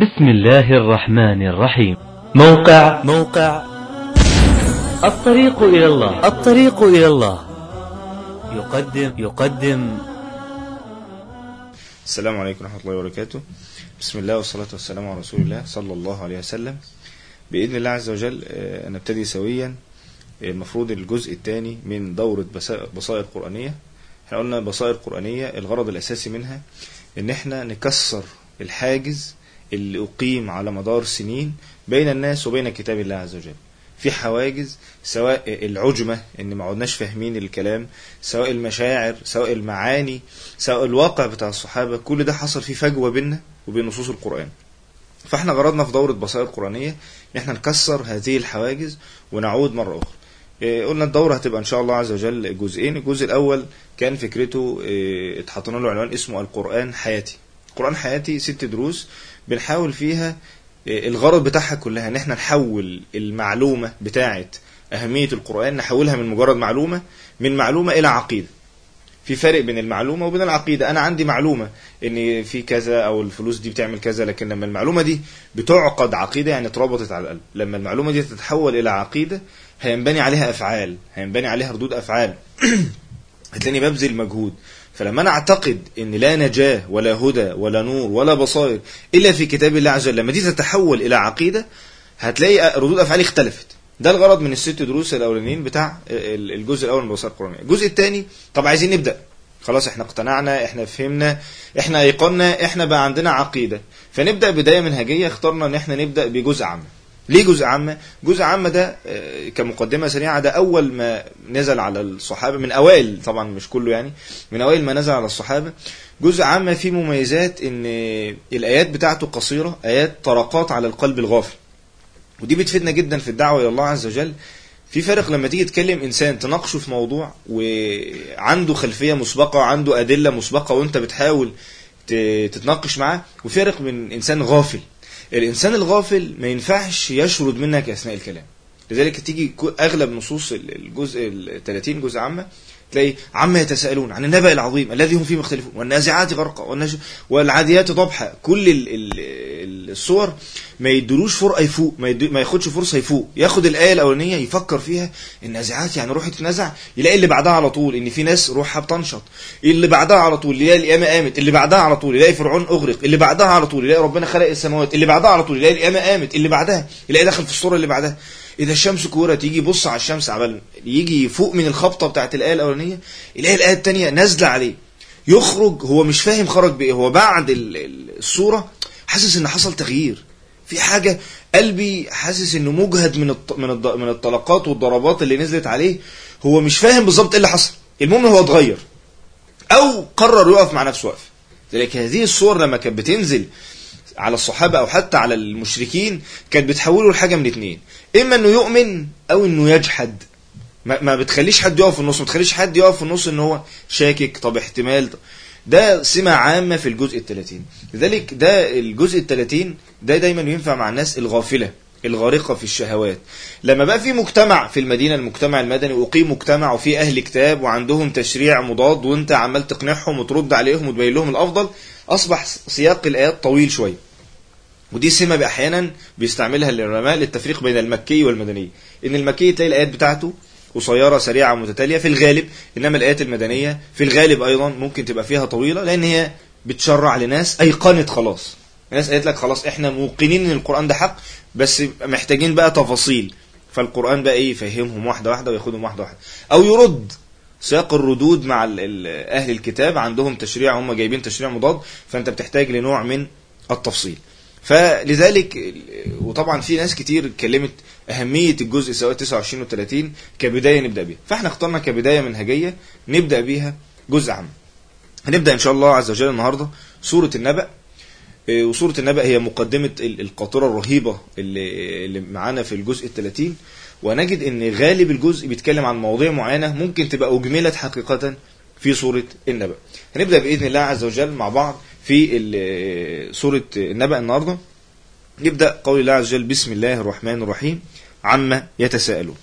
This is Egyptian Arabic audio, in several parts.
بسم الله الرحمن الرحيم موقع موقع الطريق إلى الله الطريق إلى الله يقدم يقدم السلام عليكم ورحمة الله وبركاته بسم الله والصلاة والسلام على رسول الله صلى الله عليه وسلم بإذن الله عز وجل آه، نبتدي سويا آه، المفروض الجزء الثاني من دورة بصائر بصائر قرآنية احنا قلنا بصائر قرآنية الغرض الأساسي منها إن احنا نكسر الحاجز اللي أقيم على مدار سنين بين الناس وبين كتاب الله عز وجل في حواجز سواء العجمة ان ما عدناش فاهمين الكلام سواء المشاعر سواء المعاني سواء الواقع بتاع الصحابة كل ده حصل فيه فجوة بيننا وبين نصوص القرآن فاحنا غرضنا في دورة بصائر قرآنية ان احنا نكسر هذه الحواجز ونعود مرة أخرى إيه، قلنا الدورة هتبقى إن شاء الله عز وجل جزئين الجزء الأول كان فكرته إيه، اتحطنا له عنوان اسمه القرآن حياتي القرآن حياتي ست دروس بنحاول فيها إيه، الغرض بتاعها كلها ان احنا نحول المعلومة بتاعة أهمية القرآن نحولها من مجرد معلومة من معلومة إلى عقيدة في فرق بين المعلومة وبين العقيدة أنا عندي معلومة إن في كذا أو الفلوس دي بتعمل كذا لكن لما المعلومة دي بتعقد عقيدة يعني اتربطت على القلب لما المعلومة دي تتحول إلى عقيدة هينبني عليها أفعال هينبني عليها ردود أفعال هتلاقيني ببذل مجهود فلما انا اعتقد ان لا نجاة ولا هدى ولا نور ولا بصائر الا في كتاب الله عز وجل لما دي تتحول الى عقيدة هتلاقي ردود افعالي اختلفت ده الغرض من الست دروس الاولانيين بتاع الجزء الاول من البصائر القرآنية الجزء الثاني طب عايزين نبدأ خلاص احنا اقتنعنا احنا فهمنا احنا ايقنا احنا بقى عندنا عقيدة فنبدأ بداية منهجية اخترنا ان احنا نبدأ بجزء عام ليه جزء عامة؟ جزء عامة ده آه، كمقدمة سريعة ده أول ما نزل على الصحابة من أوائل طبعا مش كله يعني من أوائل ما نزل على الصحابة جزء عامة فيه مميزات إن الآيات بتاعته قصيرة آيات طرقات على القلب الغافل ودي بتفيدنا جدا في الدعوة إلى الله عز وجل في فرق لما تيجي تكلم إنسان تناقشه في موضوع وعنده خلفية مسبقة وعنده أدلة مسبقة وأنت بتحاول ت- تتناقش معاه وفرق من إنسان غافل الإنسان الغافل ما ينفعش يشرد منك أثناء الكلام لذلك تيجي كو- أغلب نصوص ال- الجزء ال 30 جزء عامة تلاقي عما يتساءلون عن النبأ العظيم الذي هم فيه مختلفون والنازعات غرقا والنج... والعاديات ضبحا كل ال... ال... الصور ما يدلوش فرقه يفوق ما, يد... ما ياخدش فرصه يفوق ياخد الايه الاولانيه يفكر فيها النازعات يعني روح تتنزع يلاقي اللي بعدها على طول ان في ناس روحها بتنشط اللي بعدها على طول يلاقي القيامه قامت اللي بعدها على طول يلاقي فرعون اغرق اللي بعدها على طول يلاقي ربنا خلق السماوات اللي بعدها على طول يلاقي القيامه قامت اللي بعدها يلاقي دخل في الصوره اللي بعدها اذا الشمس كورت يجي يبص على الشمس عبال يجي يفوق من الخبطه بتاعت الايه الاولانيه يلاقي الايه الثانيه نازله عليه يخرج هو مش فاهم خرج بايه هو بعد ال- ال- الصوره حاسس ان حصل تغيير في حاجه قلبي حاسس انه مجهد من الط- من الض- من الطلقات والضربات اللي نزلت عليه هو مش فاهم بالظبط ايه اللي حصل المهم هو اتغير او قرر يقف مع نفسه وقف لذلك هذه الصور لما كانت بتنزل على الصحابة أو حتى على المشركين كانت بتحوله لحاجة من اتنين إما إنه يؤمن أو إنه يجحد ما, ما بتخليش حد يقف في النص ما بتخليش حد يقف في النص إن هو شاكك طب احتمال طب. ده سمة عامة في الجزء الثلاثين لذلك ده الجزء الثلاثين ده دايما ينفع مع الناس الغافلة الغارقة في الشهوات لما بقى في مجتمع في المدينة المجتمع المدني وقيم مجتمع وفي أهل كتاب وعندهم تشريع مضاد وانت عمال تقنعهم وترد عليهم وتبين لهم الأفضل أصبح سياق الآيات طويل شوية ودي سمة أحيانا بيستعملها العلماء للتفريق بين المكي والمدني إن المكي تلاقي الآيات بتاعته قصيرة سريعة متتالية في الغالب إنما الآيات المدنية في الغالب أيضا ممكن تبقى فيها طويلة لأن هي بتشرع لناس أيقنت خلاص الناس قالت لك خلاص إحنا موقنين إن القرآن ده حق بس محتاجين بقى تفاصيل فالقرآن بقى إيه يفهمهم واحدة واحدة وياخدهم واحدة واحدة أو يرد سياق الردود مع ال- ال- أهل الكتاب عندهم تشريع هم جايبين تشريع مضاد فأنت بتحتاج لنوع من التفصيل فلذلك وطبعا في ناس كتير اتكلمت أهمية الجزء سواء 29 و 30 كبداية نبدأ بيها فاحنا اخترنا كبداية منهجية نبدأ بيها جزء عام هنبدأ إن شاء الله عز وجل النهاردة سورة النبأ إيه، وسورة النبأ هي مقدمة ال- القاطرة الرهيبة اللي, اللي معانا في الجزء الثلاثين ونجد ان غالب الجزء بيتكلم عن مواضيع معينة ممكن تبقى أجملت حقيقة في سورة النبأ هنبدأ بإذن الله عز وجل مع بعض في ال- سورة النبأ النهاردة يبدأ قول الله عز وجل بسم الله الرحمن الرحيم عما يتساءلون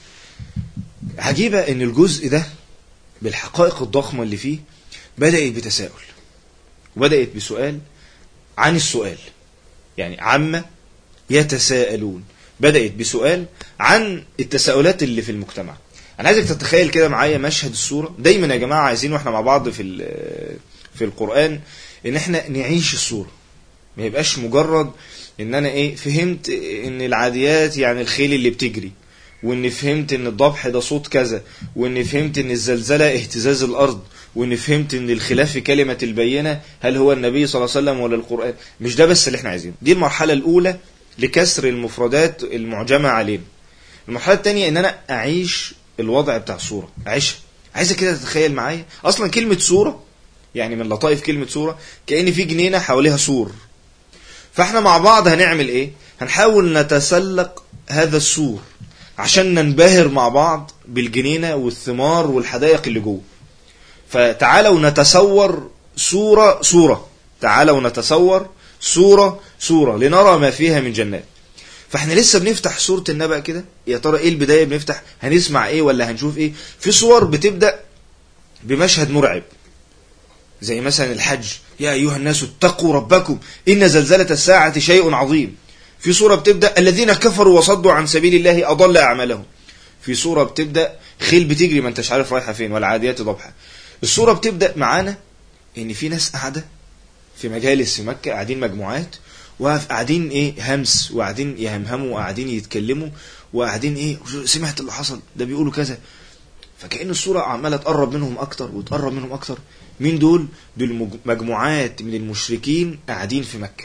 عجيبة ان الجزء ده بالحقائق الضخمة اللي فيه بدأت بتساؤل وبدأت بسؤال عن السؤال يعني عما يتساءلون بدأت بسؤال عن التساؤلات اللي في المجتمع انا عايزك تتخيل كده معايا مشهد الصورة دايما يا جماعة عايزين واحنا مع بعض في ال- في القرآن ان احنا نعيش الصورة ما يبقاش مجرد ان انا ايه فهمت ان العاديات يعني الخيل اللي بتجري واني فهمت ان الضبح ده صوت كذا واني فهمت ان الزلزلة اهتزاز الارض واني فهمت ان الخلاف في كلمة البينة هل هو النبي صلى الله عليه وسلم ولا القرآن مش ده بس اللي احنا عايزينه دي المرحلة الاولى لكسر المفردات المعجمة علينا المرحلة الثانية ان انا اعيش الوضع بتاع الصورة اعيشها عايزك كده تتخيل معايا اصلا كلمة صورة يعني من لطائف كلمة صورة كأن في جنينة حواليها سور فاحنا مع بعض هنعمل ايه هنحاول نتسلق هذا السور عشان ننبهر مع بعض بالجنينة والثمار والحدائق اللي جوه فتعالوا نتصور صورة صورة تعالوا نتصور صورة صورة لنرى ما فيها من جنات فاحنا لسه بنفتح سورة النبأ كده يا ترى ايه البداية بنفتح هنسمع ايه ولا هنشوف ايه في صور بتبدأ بمشهد مرعب زي مثلا الحج يا أيها الناس اتقوا ربكم إن زلزلة الساعة شيء عظيم في صورة بتبدأ الذين كفروا وصدوا عن سبيل الله أضل أعمالهم في صورة بتبدأ خيل بتجري ما انتش عارف رايحة فين والعاديات ضبحة الصورة بتبدأ معانا إن في ناس قاعدة في مجالس في مكة قاعدين مجموعات وقاعدين ايه همس وقاعدين يهمهموا وقاعدين يتكلموا وقاعدين ايه سمعت اللي حصل ده بيقولوا كذا فكأن الصورة عمالة تقرب منهم أكتر وتقرب منهم أكتر مين دول؟ دول مج- مجموعات من المشركين قاعدين في مكة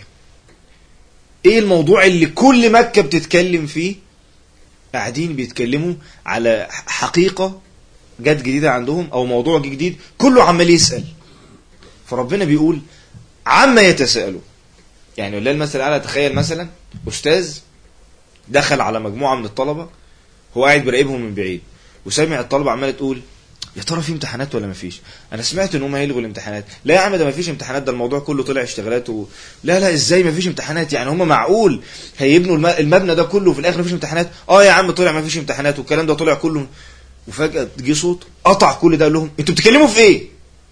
ايه الموضوع اللي كل مكة بتتكلم فيه قاعدين بيتكلموا على حقيقة جت جديدة عندهم او موضوع جديد كله عمال يسأل فربنا بيقول عما يتساءلوا يعني ولله المثل الاعلى تخيل مثلا استاذ دخل على مجموعة من الطلبة هو قاعد بيراقبهم من بعيد وسامع الطلبة عمالة تقول يا ترى في امتحانات ولا مفيش انا سمعت ان هم هيلغوا الامتحانات لا يا عم ده مفيش امتحانات ده الموضوع كله طلع اشتغالات و... لا لا ازاي مفيش امتحانات يعني هم معقول هيبنوا الم... المبنى ده كله وفي الاخر مفيش امتحانات اه يا عم طلع مفيش امتحانات والكلام ده طلع كله وفجأة جه صوت قطع كل ده قال لهم انتوا بتتكلموا في ايه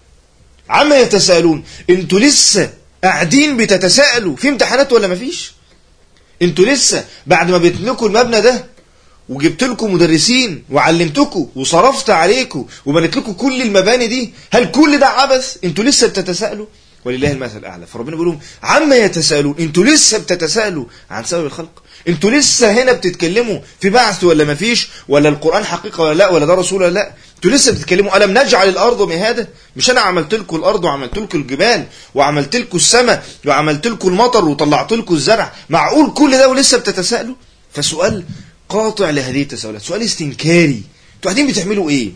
عما يتساءلون انتوا لسه قاعدين بتتساءلوا في امتحانات ولا مفيش انتوا لسه بعد ما بتملكوا المبنى ده وجبت لكم مدرسين وعلمتكم وصرفت عليكم وبنيت لكم كل المباني دي هل كل ده عبث انتوا لسه بتتساءلوا ولله المثل الاعلى فربنا بيقول لهم عما يتساءلون انتوا لسه بتتساءلوا عن سبب الخلق انتوا لسه هنا بتتكلموا في بعث ولا ما فيش ولا القران حقيقه ولا لا ولا ده رسول ولا لا انتوا لسه بتتكلموا الم نجعل الارض مهادا مش انا عملت لكم الارض وعملت لكم الجبال وعملت لكم السماء وعملت لكم المطر وطلعت لكم الزرع معقول كل ده ولسه بتتساءلوا فسؤال قاطع لهذه التساؤلات سؤال استنكاري انتوا قاعدين بتعملوا ايه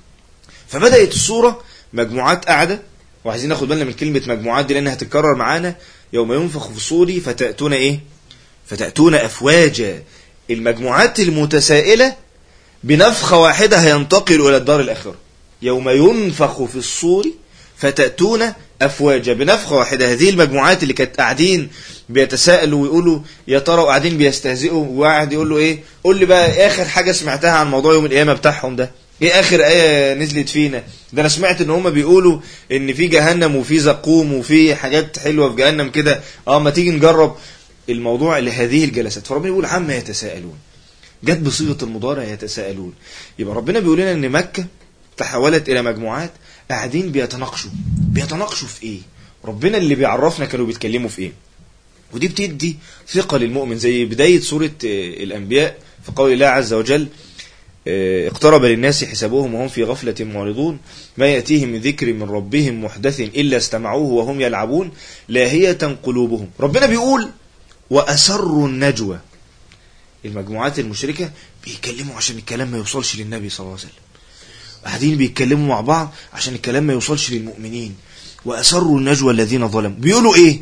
فبدات الصوره مجموعات قاعده وعايزين ناخد بالنا من كلمه مجموعات دي لانها هتتكرر معانا يوم ينفخ في الصور فتاتون ايه فتاتون افواجا المجموعات المتسائله بنفخه واحده هينتقل الى الدار الاخره يوم ينفخ في الصور فتاتون افواجا بنفخه واحده هذه المجموعات اللي كانت قاعدين بيتساءلوا ويقولوا يا ترى وقاعدين بيستهزئوا وواحد يقول له ايه قول لي بقى إيه اخر حاجه سمعتها عن موضوع يوم القيامه بتاعهم ده ايه اخر ايه نزلت فينا ده انا سمعت ان هم بيقولوا ان في جهنم وفي زقوم وفي حاجات حلوه في جهنم كده اه ما تيجي نجرب الموضوع لهذه الجلسات فربنا يقول عما يتساءلون جت بصيغه المضارع يتساءلون يبقى ربنا بيقول لنا ان مكه تحولت الى مجموعات قاعدين بيتناقشوا بيتناقشوا في ايه ربنا اللي بيعرفنا كانوا بيتكلموا في ايه ودي بتدي ثقة للمؤمن زي بداية سورة آه، الأنبياء في قول الله عز وجل آه، اقترب للناس حسابهم وهم في غفلة معرضون ما يأتيهم من ذكر من ربهم محدث إلا استمعوه وهم يلعبون لاهية قلوبهم ربنا بيقول وأسروا النجوى المجموعات المشركة بيتكلموا عشان الكلام ما يوصلش للنبي صلى الله عليه وسلم قاعدين بيتكلموا مع بعض عشان الكلام ما يوصلش للمؤمنين وأسروا النجوى الذين ظلموا بيقولوا إيه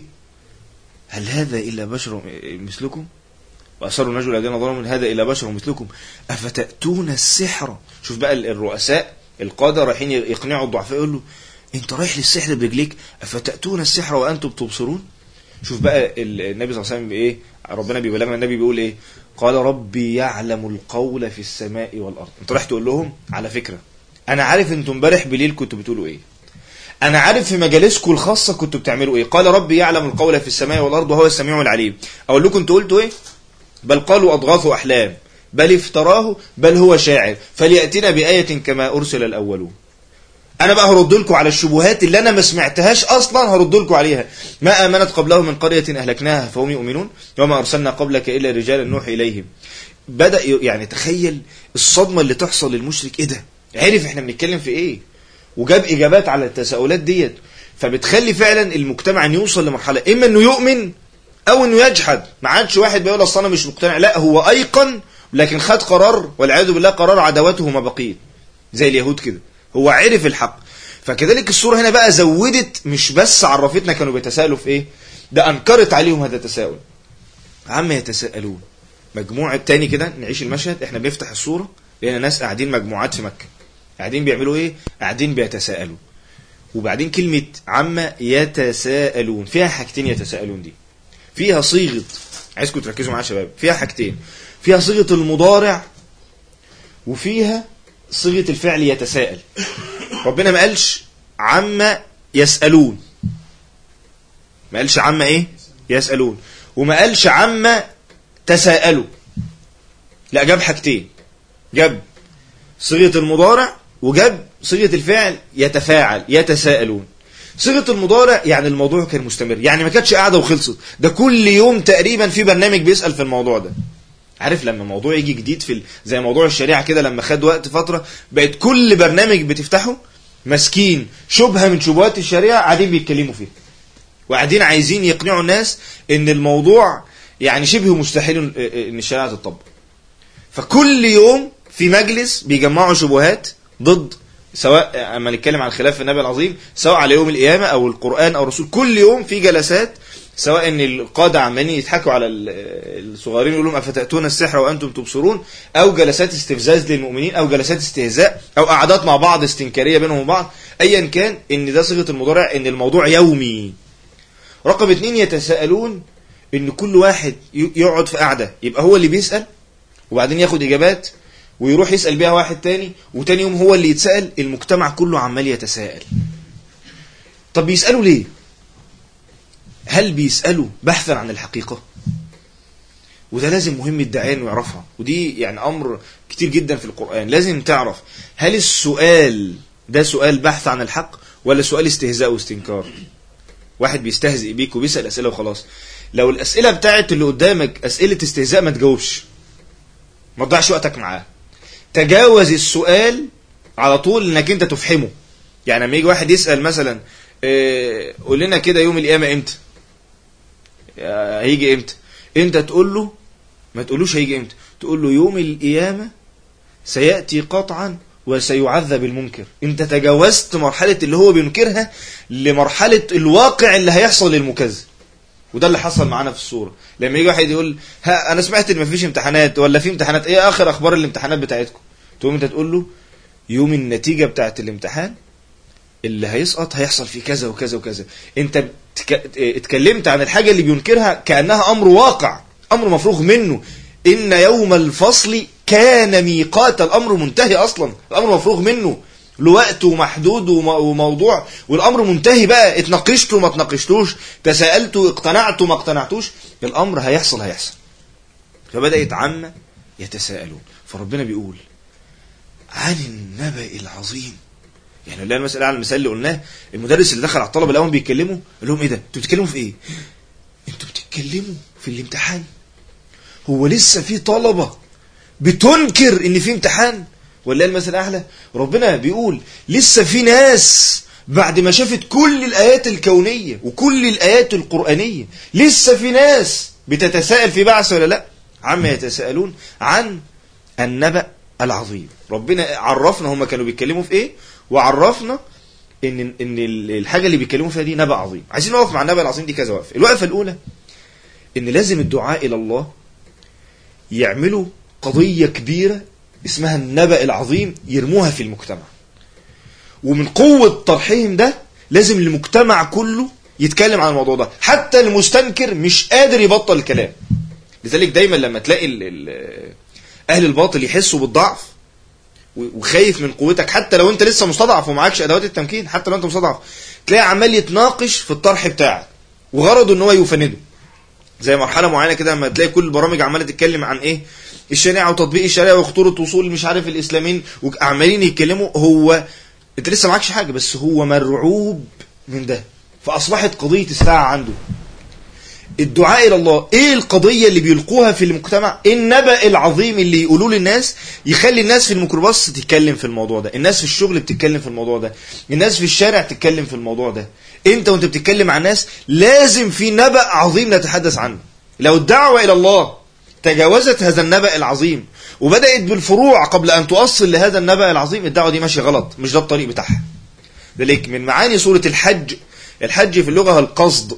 هل هذا إلا بشر مثلكم وأسروا النجوى الذين ظلموا إن هذا إلا بشر مثلكم أفتأتون السحر شوف بقى الرؤساء القادة رايحين يقنعوا الضعفاء يقول له أنت رايح للسحر برجليك أفتأتون السحر وأنتم تبصرون شوف بقى ال- النبي صلى الله عليه وسلم إيه ربنا بيبلغنا النبي بيقول إيه قال ربي يعلم القول في السماء والأرض أنت رايح تقول لهم على فكرة أنا عارف أنتم امبارح بالليل كنتوا بتقولوا إيه انا عارف في مجالسكم الخاصه كنتوا بتعملوا ايه قال ربي يعلم القول في السماء والارض وهو السميع العليم اقول لكم انتوا قلتوا ايه بل قالوا اضغاث احلام بل افتراه بل هو شاعر فلياتنا بايه كما ارسل الاولون انا بقى هرد لكم على الشبهات اللي انا ما سمعتهاش اصلا هرد لكم عليها ما امنت قبله من قريه اهلكناها فهم يؤمنون وما ارسلنا قبلك الا رجالا نوحي اليهم بدا يعني تخيل الصدمه اللي تحصل للمشرك ايه ده عرف احنا بنتكلم في ايه وجاب اجابات على التساؤلات ديت فبتخلي فعلا المجتمع ان يوصل لمرحله اما انه يؤمن او انه يجحد ما عادش واحد بيقول اصل انا مش مقتنع لا هو ايقن لكن خد قرار والعياذ بالله قرار عداوته ما بقيه زي اليهود كده هو عرف الحق فكذلك الصورة هنا بقى زودت مش بس عرفتنا كانوا بيتساءلوا في ايه ده انكرت عليهم هذا التساؤل عما يتساءلون مجموعة تاني كده نعيش المشهد احنا بنفتح الصورة لقينا ناس قاعدين مجموعات في مكة قاعدين بيعملوا ايه قاعدين بيتساءلوا وبعدين كلمة عما يتساءلون فيها حاجتين يتساءلون دي فيها صيغة عايزكم تركزوا معايا يا شباب فيها حاجتين فيها صيغة المضارع وفيها صيغة الفعل يتساءل ربنا ما قالش عما يسألون ما قالش عما ايه يسألون وما قالش عما تساءلوا لا جاب حاجتين جاب صيغة المضارع وجاب صيغة الفعل يتفاعل يتساءلون صيغة المضارع يعني الموضوع كان مستمر يعني ما كانتش قاعدة وخلصت ده كل يوم تقريبا في برنامج بيسأل في الموضوع ده عارف لما موضوع يجي جديد في ال... زي موضوع الشريعة كده لما خد وقت فترة بقت كل برنامج بتفتحه ماسكين شبهة من شبهات الشريعة قاعدين بيتكلموا فيها وقاعدين عايزين يقنعوا الناس ان الموضوع يعني شبه مستحيل ان الشريعة تطبق فكل يوم في مجلس بيجمعوا شبهات ضد سواء اما نتكلم عن خلاف النبي العظيم سواء على يوم القيامة او القرآن او الرسول كل يوم في جلسات سواء ان القادة عمالين يضحكوا على الصغيرين يقول لهم افتاتون السحر وانتم تبصرون او جلسات استفزاز للمؤمنين او جلسات استهزاء او قعدات مع بعض استنكاريه بينهم وبعض ايا كان ان ده صيغه المضارع ان الموضوع يومي رقم اتنين يتساءلون ان كل واحد يقعد في قعده يبقى هو اللي بيسال وبعدين ياخد اجابات ويروح يسال بيها واحد تاني وتاني يوم هو اللي يتسال المجتمع كله عمال يتساءل طب بيسالوا ليه هل بيسألوا بحثا عن الحقيقة وده لازم مهم الداعية انه يعرفها ودي يعني امر كتير جدا في القرآن لازم تعرف هل السؤال ده سؤال بحث عن الحق ولا سؤال استهزاء واستنكار واحد بيستهزئ بيك وبيسأل اسئلة وخلاص لو الاسئلة بتاعت اللي قدامك اسئلة استهزاء ما تجاوبش ما تضيعش وقتك معاه تجاوز السؤال على طول انك انت تفهمه يعني لما يجي واحد يسأل مثلا اه قول لنا كده يوم القيامة امتى هيجي امتى انت تقول له ما تقولوش هيجي امتى تقول له يوم القيامة سيأتي قطعا وسيعذب المنكر انت تجاوزت مرحلة اللي هو بينكرها لمرحلة الواقع اللي هيحصل للمكذب وده اللي حصل معانا في الصورة لما يجي واحد يقول ها انا سمعت ان مفيش امتحانات ولا في امتحانات ايه اخر اخبار الامتحانات بتاعتكم تقوم انت تقول له يوم النتيجة بتاعت الامتحان اللي هيسقط هيحصل فيه كذا وكذا وكذا انت اتكلمت عن الحاجة اللي بينكرها كأنها أمر واقع أمر مفروغ منه إن يوم الفصل كان ميقات الأمر منتهي أصلا الأمر مفروغ منه لوقت ومحدود وموضوع والأمر منتهي بقى اتناقشتوا ما اتناقشتوش تساءلتوا اقتنعتوا ما اقتنعتوش الأمر هيحصل هيحصل فبدأ يتعمى يتساءلون فربنا بيقول عن النبأ العظيم يعني اللي المسألة على المثال اللي قلناه المدرس اللي دخل على الطلبة الأول بيتكلموا قال لهم إيه ده؟ أنتوا بتتكلموا في إيه؟ أنتوا بتتكلموا في الامتحان هو لسه في طلبة بتنكر إن في امتحان ولا المثل أعلى ربنا بيقول لسه في ناس بعد ما شافت كل الآيات الكونية وكل الآيات القرآنية لسه في ناس بتتساءل في بعث ولا لا عما يتساءلون عن النبأ العظيم ربنا عرفنا هم كانوا بيتكلموا في ايه وعرفنا ان ان الحاجه اللي بيتكلموا فيها دي نبأ عظيم عايزين نقف مع النبأ العظيم دي كذا وقفه الوقفه الاولى ان لازم الدعاء الى الله يعملوا قضيه كبيره اسمها النبأ العظيم يرموها في المجتمع ومن قوه طرحهم ده لازم المجتمع كله يتكلم عن الموضوع ده حتى المستنكر مش قادر يبطل الكلام لذلك دايما لما تلاقي ال ال اهل الباطل يحسوا بالضعف وخايف من قوتك حتى لو انت لسه مستضعف ومعكش ادوات التمكين حتى لو انت مستضعف تلاقي عمال يتناقش في الطرح بتاعك وغرضه ان هو يفنده زي مرحله معينه كده لما تلاقي كل البرامج عماله تتكلم عن ايه الشريعه وتطبيق الشريعه وخطوره وصول مش عارف الاسلاميين وعمالين يتكلموا هو انت لسه معكش حاجه بس هو مرعوب من ده فاصبحت قضيه الساعه عنده الدعاء الى الله ايه القضيه اللي بيلقوها في المجتمع النبأ العظيم اللي يقولوه للناس يخلي الناس في الميكروباص تتكلم في الموضوع ده الناس في الشغل بتتكلم في الموضوع ده الناس في الشارع تتكلم في الموضوع ده انت وانت بتتكلم مع الناس لازم في نبأ عظيم نتحدث عنه لو الدعوه الى الله تجاوزت هذا النبأ العظيم وبدأت بالفروع قبل أن توصل لهذا النبأ العظيم الدعوة دي ماشية غلط مش ده الطريق بتاعها ذلك من معاني سورة الحج الحج في اللغة القصد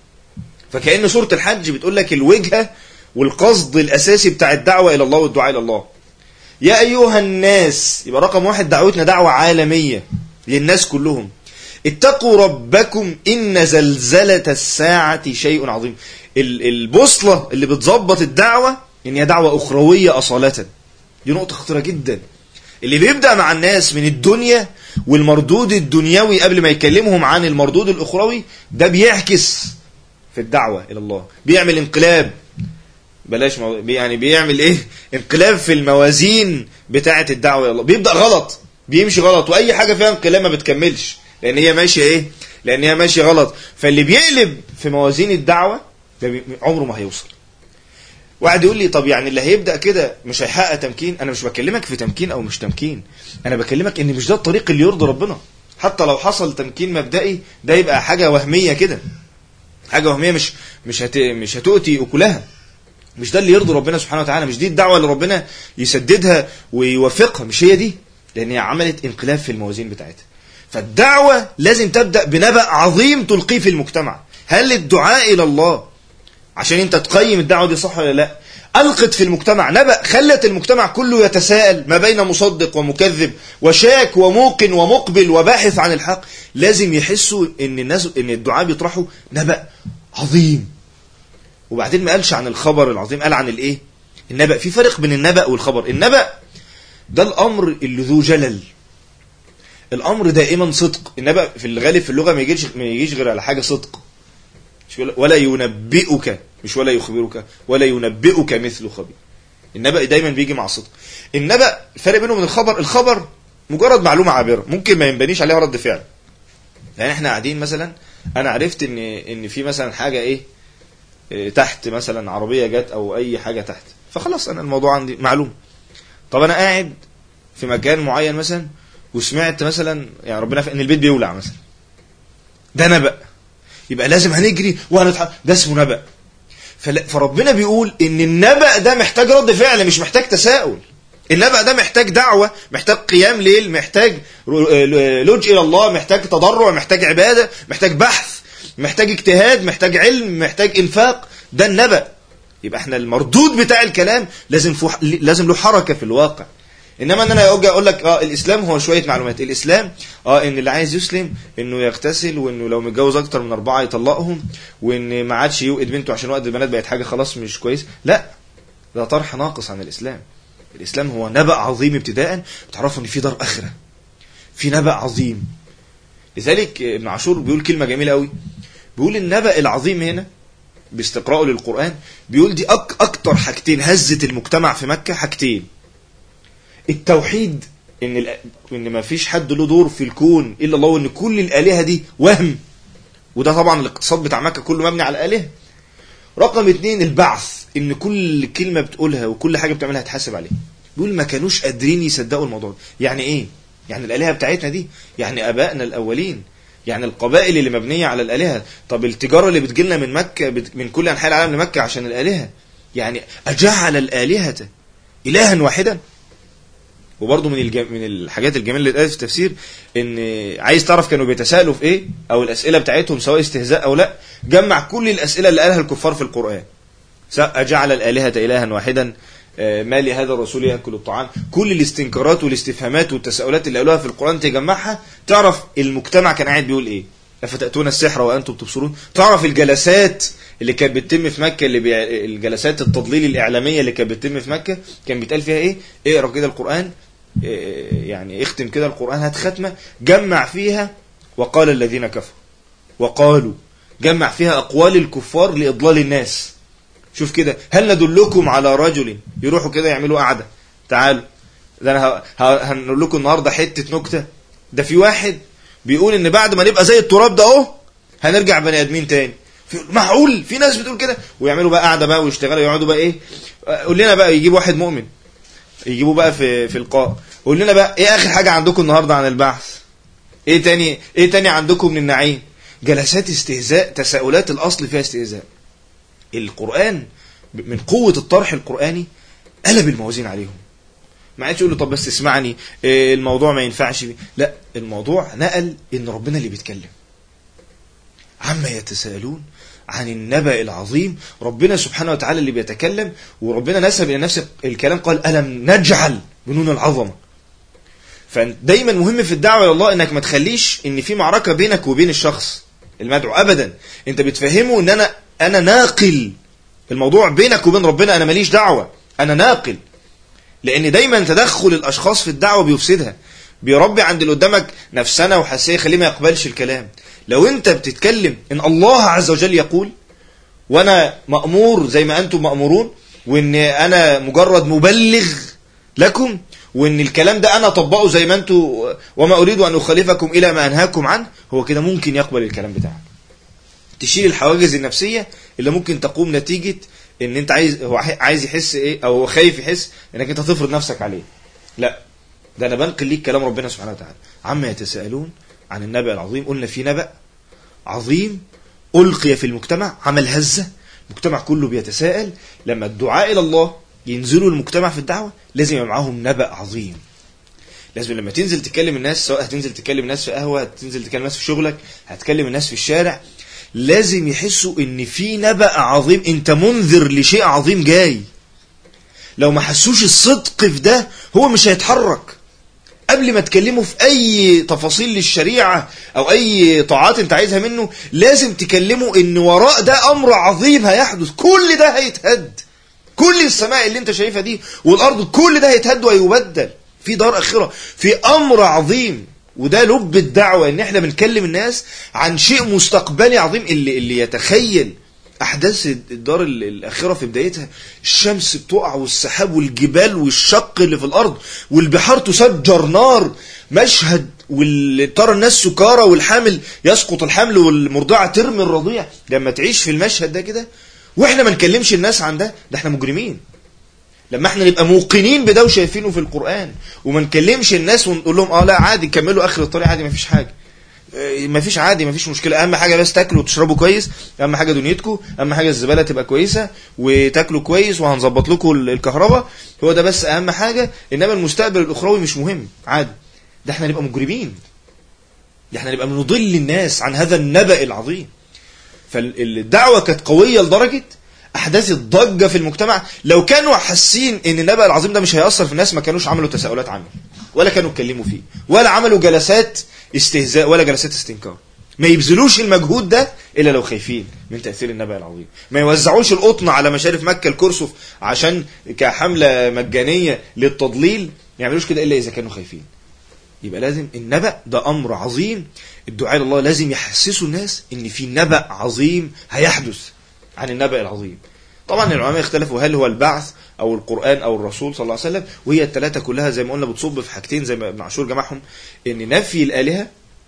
فكأن سورة الحج بتقول لك الوجهة والقصد الأساسي بتاع الدعوة إلى الله والدعاء إلى الله يا أيها الناس يبقى رقم واحد دعوتنا دعوة عالمية للناس كلهم اتقوا ربكم إن زلزلة الساعة شيء عظيم البوصلة اللي بتظبط الدعوة إن هي دعوة أخروية أصالة دي نقطة خطيرة جدا اللي بيبدأ مع الناس من الدنيا والمردود الدنيوي قبل ما يكلمهم عن المردود الأخروي ده بيعكس في الدعوة إلى الله بيعمل انقلاب بلاش مو... يعني بيعمل ايه انقلاب في الموازين بتاعة الدعوة إلى الله بيبدأ غلط بيمشي غلط وأي حاجة فيها انقلاب ما بتكملش لأن هي ماشية ايه لأن هي ماشية غلط فاللي بيقلب في موازين الدعوة ده عمره ما هيوصل واحد يقول لي طب يعني اللي هيبدا كده مش هيحقق تمكين انا مش بكلمك في تمكين او مش تمكين انا بكلمك ان مش ده الطريق اللي يرضي ربنا حتى لو حصل تمكين مبدئي ده يبقى حاجه وهميه كده حاجه وهميه مش مش هت مش هتؤتي اكلها مش ده اللي يرضي ربنا سبحانه وتعالى مش دي الدعوه اللي ربنا يسددها ويوفقها مش هي دي لان هي عملت انقلاب في الموازين بتاعتها فالدعوه لازم تبدا بنبأ عظيم تلقيه في المجتمع هل الدعاء الى الله عشان انت تقيم الدعوه دي صح ولا لا القت في المجتمع نبأ خلت المجتمع كله يتساءل ما بين مصدق ومكذب وشاك وموقن ومقبل وباحث عن الحق لازم يحسوا ان الناس ان الدعاء بيطرحوا نبأ عظيم وبعدين ما قالش عن الخبر العظيم قال عن الايه النبأ في فرق بين النبأ والخبر النبأ ده الامر اللي ذو جلل الامر دائما صدق النبأ في الغالب في اللغه ما يجيش ما يجيش غير على حاجه صدق ولا ينبئك مش ولا يخبرك ولا ينبئك مثل خبير النبأ دايما بيجي مع الصدق النبأ الفرق بينه وبين الخبر الخبر مجرد معلومة عابرة ممكن ما ينبنيش عليها رد فعل يعني احنا قاعدين مثلا انا عرفت ان ان في مثلا حاجة ايه, إيه تحت مثلا عربية جت او اي حاجة تحت فخلاص انا الموضوع عندي معلوم طب انا قاعد في مكان معين مثلا وسمعت مثلا يعني ربنا ان البيت بيولع مثلا ده نبأ يبقى لازم هنجري وهنتحرك ده اسمه نبأ فربنا بيقول ان النبأ ده محتاج رد فعل مش محتاج تساؤل النبأ ده محتاج دعوة محتاج قيام ليل محتاج لجء إلى الله محتاج تضرع محتاج عبادة محتاج بحث محتاج اجتهاد محتاج علم محتاج إنفاق ده النبأ يبقى احنا المردود بتاع الكلام لازم فوح... لازم له حركة في الواقع انما ان انا اجي اقول لك اه الاسلام هو شويه معلومات الاسلام اه ان اللي عايز يسلم انه يغتسل وانه لو متجوز اكتر من اربعه يطلقهم وان ما عادش يوقد بنته عشان وقت البنات بقت حاجه خلاص مش كويس لا ده طرح ناقص عن الاسلام الاسلام هو نبأ عظيم ابتداء بتعرفوا ان في دار اخره في نبأ عظيم لذلك ابن عاشور بيقول كلمه جميله قوي بيقول النبأ العظيم هنا باستقراءه للقرآن بيقول دي أك أكتر حاجتين هزت المجتمع في مكة حاجتين التوحيد ان ال... ان ما فيش حد له دور في الكون الا الله وان كل الالهه دي وهم وده طبعا الاقتصاد بتاع مكه كله مبني على الالهه رقم اتنين البعث ان كل كلمه بتقولها وكل حاجه بتعملها هتحاسب عليها بيقول ما كانوش قادرين يصدقوا الموضوع ده يعني ايه يعني الالهه بتاعتنا دي يعني ابائنا الاولين يعني القبائل اللي مبنيه على الالهه طب التجاره اللي بتجيلنا من مكه بت... من كل انحاء العالم لمكه عشان الالهه يعني اجعل الالهه الها واحدا وبرضه من الجم... من الحاجات الجميله اللي اتقالت في التفسير ان عايز تعرف كانوا بيتساءلوا في ايه او الاسئله بتاعتهم سواء استهزاء او لا جمع كل الاسئله اللي قالها الكفار في القران اجعل الالهه الها واحدا ما لهذا الرسول ياكل الطعام كل الاستنكارات والاستفهامات والتساؤلات اللي قالوها في القران تجمعها تعرف المجتمع كان قاعد بيقول ايه افتاتون السحر وانتم تبصرون تعرف الجلسات اللي كانت بتتم في مكه اللي بي... الجلسات التضليل الاعلاميه اللي كانت بتتم في مكه كان بيتقال فيها ايه اقرا كده القران إيه، يعني اختم كده القرآن هات ختمة جمع فيها وقال الذين كفروا وقالوا جمع فيها أقوال الكفار لإضلال الناس شوف كده هل ندلكم على رجل يروحوا كده يعملوا قعدة تعالوا ده انا ه- ه- هنقول لكم النهارده حته نكته ده في واحد بيقول ان بعد ما نبقى زي التراب ده اهو هنرجع بني ادمين تاني في معقول في ناس بتقول كده ويعملوا بقى قعده بقى ويشتغلوا يقعدوا بقى ايه آه، قول لنا بقى يجيبوا واحد مؤمن يجيبوه بقى في في القاء قول لنا بقى ايه اخر حاجه عندكم النهارده عن البعث ايه تاني ايه تاني عندكم من النعيم جلسات استهزاء تساؤلات الاصل فيها استهزاء القران من قوه الطرح القراني قلب الموازين عليهم ما عادش يقول له طب بس اسمعني إيه الموضوع ما ينفعش بي. لا الموضوع نقل ان ربنا اللي بيتكلم عما يتساءلون عن النبأ العظيم ربنا سبحانه وتعالى اللي بيتكلم وربنا نسب الى نفس الكلام قال الم نجعل بنون العظمه فدايما مهم في الدعوه الى الله انك ما تخليش ان في معركه بينك وبين الشخص المدعو ابدا انت بتفهمه ان انا انا ناقل الموضوع بينك وبين ربنا انا ماليش دعوه انا ناقل لان دايما تدخل الاشخاص في الدعوه بيفسدها بيربي عند اللي قدامك نفسنا وحساسيه يخليه ما يقبلش الكلام لو انت بتتكلم ان الله عز وجل يقول وانا مامور زي ما انتم مامورون وان انا مجرد مبلغ لكم وان الكلام ده انا اطبقه زي ما انتم وما اريد ان اخالفكم الى ما انهاكم عنه هو كده ممكن يقبل الكلام بتاعك تشيل الحواجز النفسيه اللي ممكن تقوم نتيجه ان انت عايز هو عايز يحس ايه او هو خايف يحس انك انت تفرض نفسك عليه لا ده انا بنقل ليك كلام ربنا سبحانه وتعالى عما يتساءلون عن النبأ العظيم قلنا في نبأ عظيم ألقي في المجتمع عمل هزة المجتمع كله بيتساءل لما الدعاء إلى الله ينزلوا المجتمع في الدعوة لازم يبقى معاهم نبأ عظيم لازم لما تنزل تكلم الناس سواء هتنزل تكلم الناس في قهوة هتنزل تكلم الناس في شغلك هتكلم الناس في الشارع لازم يحسوا ان في نبأ عظيم انت منذر لشيء عظيم جاي لو ما حسوش الصدق في ده هو مش هيتحرك قبل ما تكلمه في اي تفاصيل للشريعة او اي طاعات انت عايزها منه لازم تكلمه ان وراء ده امر عظيم هيحدث كل ده هيتهد كل السماء اللي انت شايفها دي والارض كل ده هيتهد وهيبدل في دار اخرة في امر عظيم وده لب الدعوة ان احنا بنكلم الناس عن شيء مستقبلي عظيم اللي, اللي يتخيل احداث الدار الاخره في بدايتها الشمس بتقع والسحاب والجبال والشق اللي في الارض والبحار تسجر نار مشهد ترى الناس سكارى والحامل يسقط الحمل والمرضعه ترمي الرضيع لما تعيش في المشهد ده كده واحنا ما نكلمش الناس عن ده ده احنا مجرمين لما احنا نبقى موقنين بده وشايفينه في القران وما نكلمش الناس ونقول لهم اه لا عادي كملوا اخر الطريق عادي ما فيش حاجه ما فيش عادي ما فيش مشكله اهم حاجه بس تاكلوا وتشربوا كويس اهم حاجه دنيتكم اهم حاجه الزباله تبقى كويسه وتاكلوا كويس وهنظبط لكم الكهرباء هو ده بس اهم حاجه انما المستقبل الاخروي مش مهم عادي ده احنا نبقى مجرمين ده احنا نبقى بنضل الناس عن هذا النبأ العظيم فالدعوه كانت قويه لدرجه احداث ضجه في المجتمع لو كانوا حاسين ان النبأ العظيم ده مش هيأثر في الناس ما كانوش عملوا تساؤلات عنه ولا كانوا اتكلموا فيه ولا عملوا جلسات استهزاء ولا جلسات استنكار ما يبذلوش المجهود ده الا لو خايفين من تاثير النبأ العظيم ما يوزعوش القطن على مشارف مكه الكرسف عشان كحمله مجانيه للتضليل ما يعملوش كده الا اذا كانوا خايفين يبقى لازم النبأ ده امر عظيم الدعاء لله لازم يحسسوا الناس ان في نبأ عظيم هيحدث عن النبأ العظيم طبعا العلماء اختلفوا هل هو البعث او القرآن او الرسول صلى الله عليه وسلم وهي الثلاثة كلها زي ما قلنا بتصب في حاجتين زي ما ابن عاشور جمعهم ان نفي الآلهة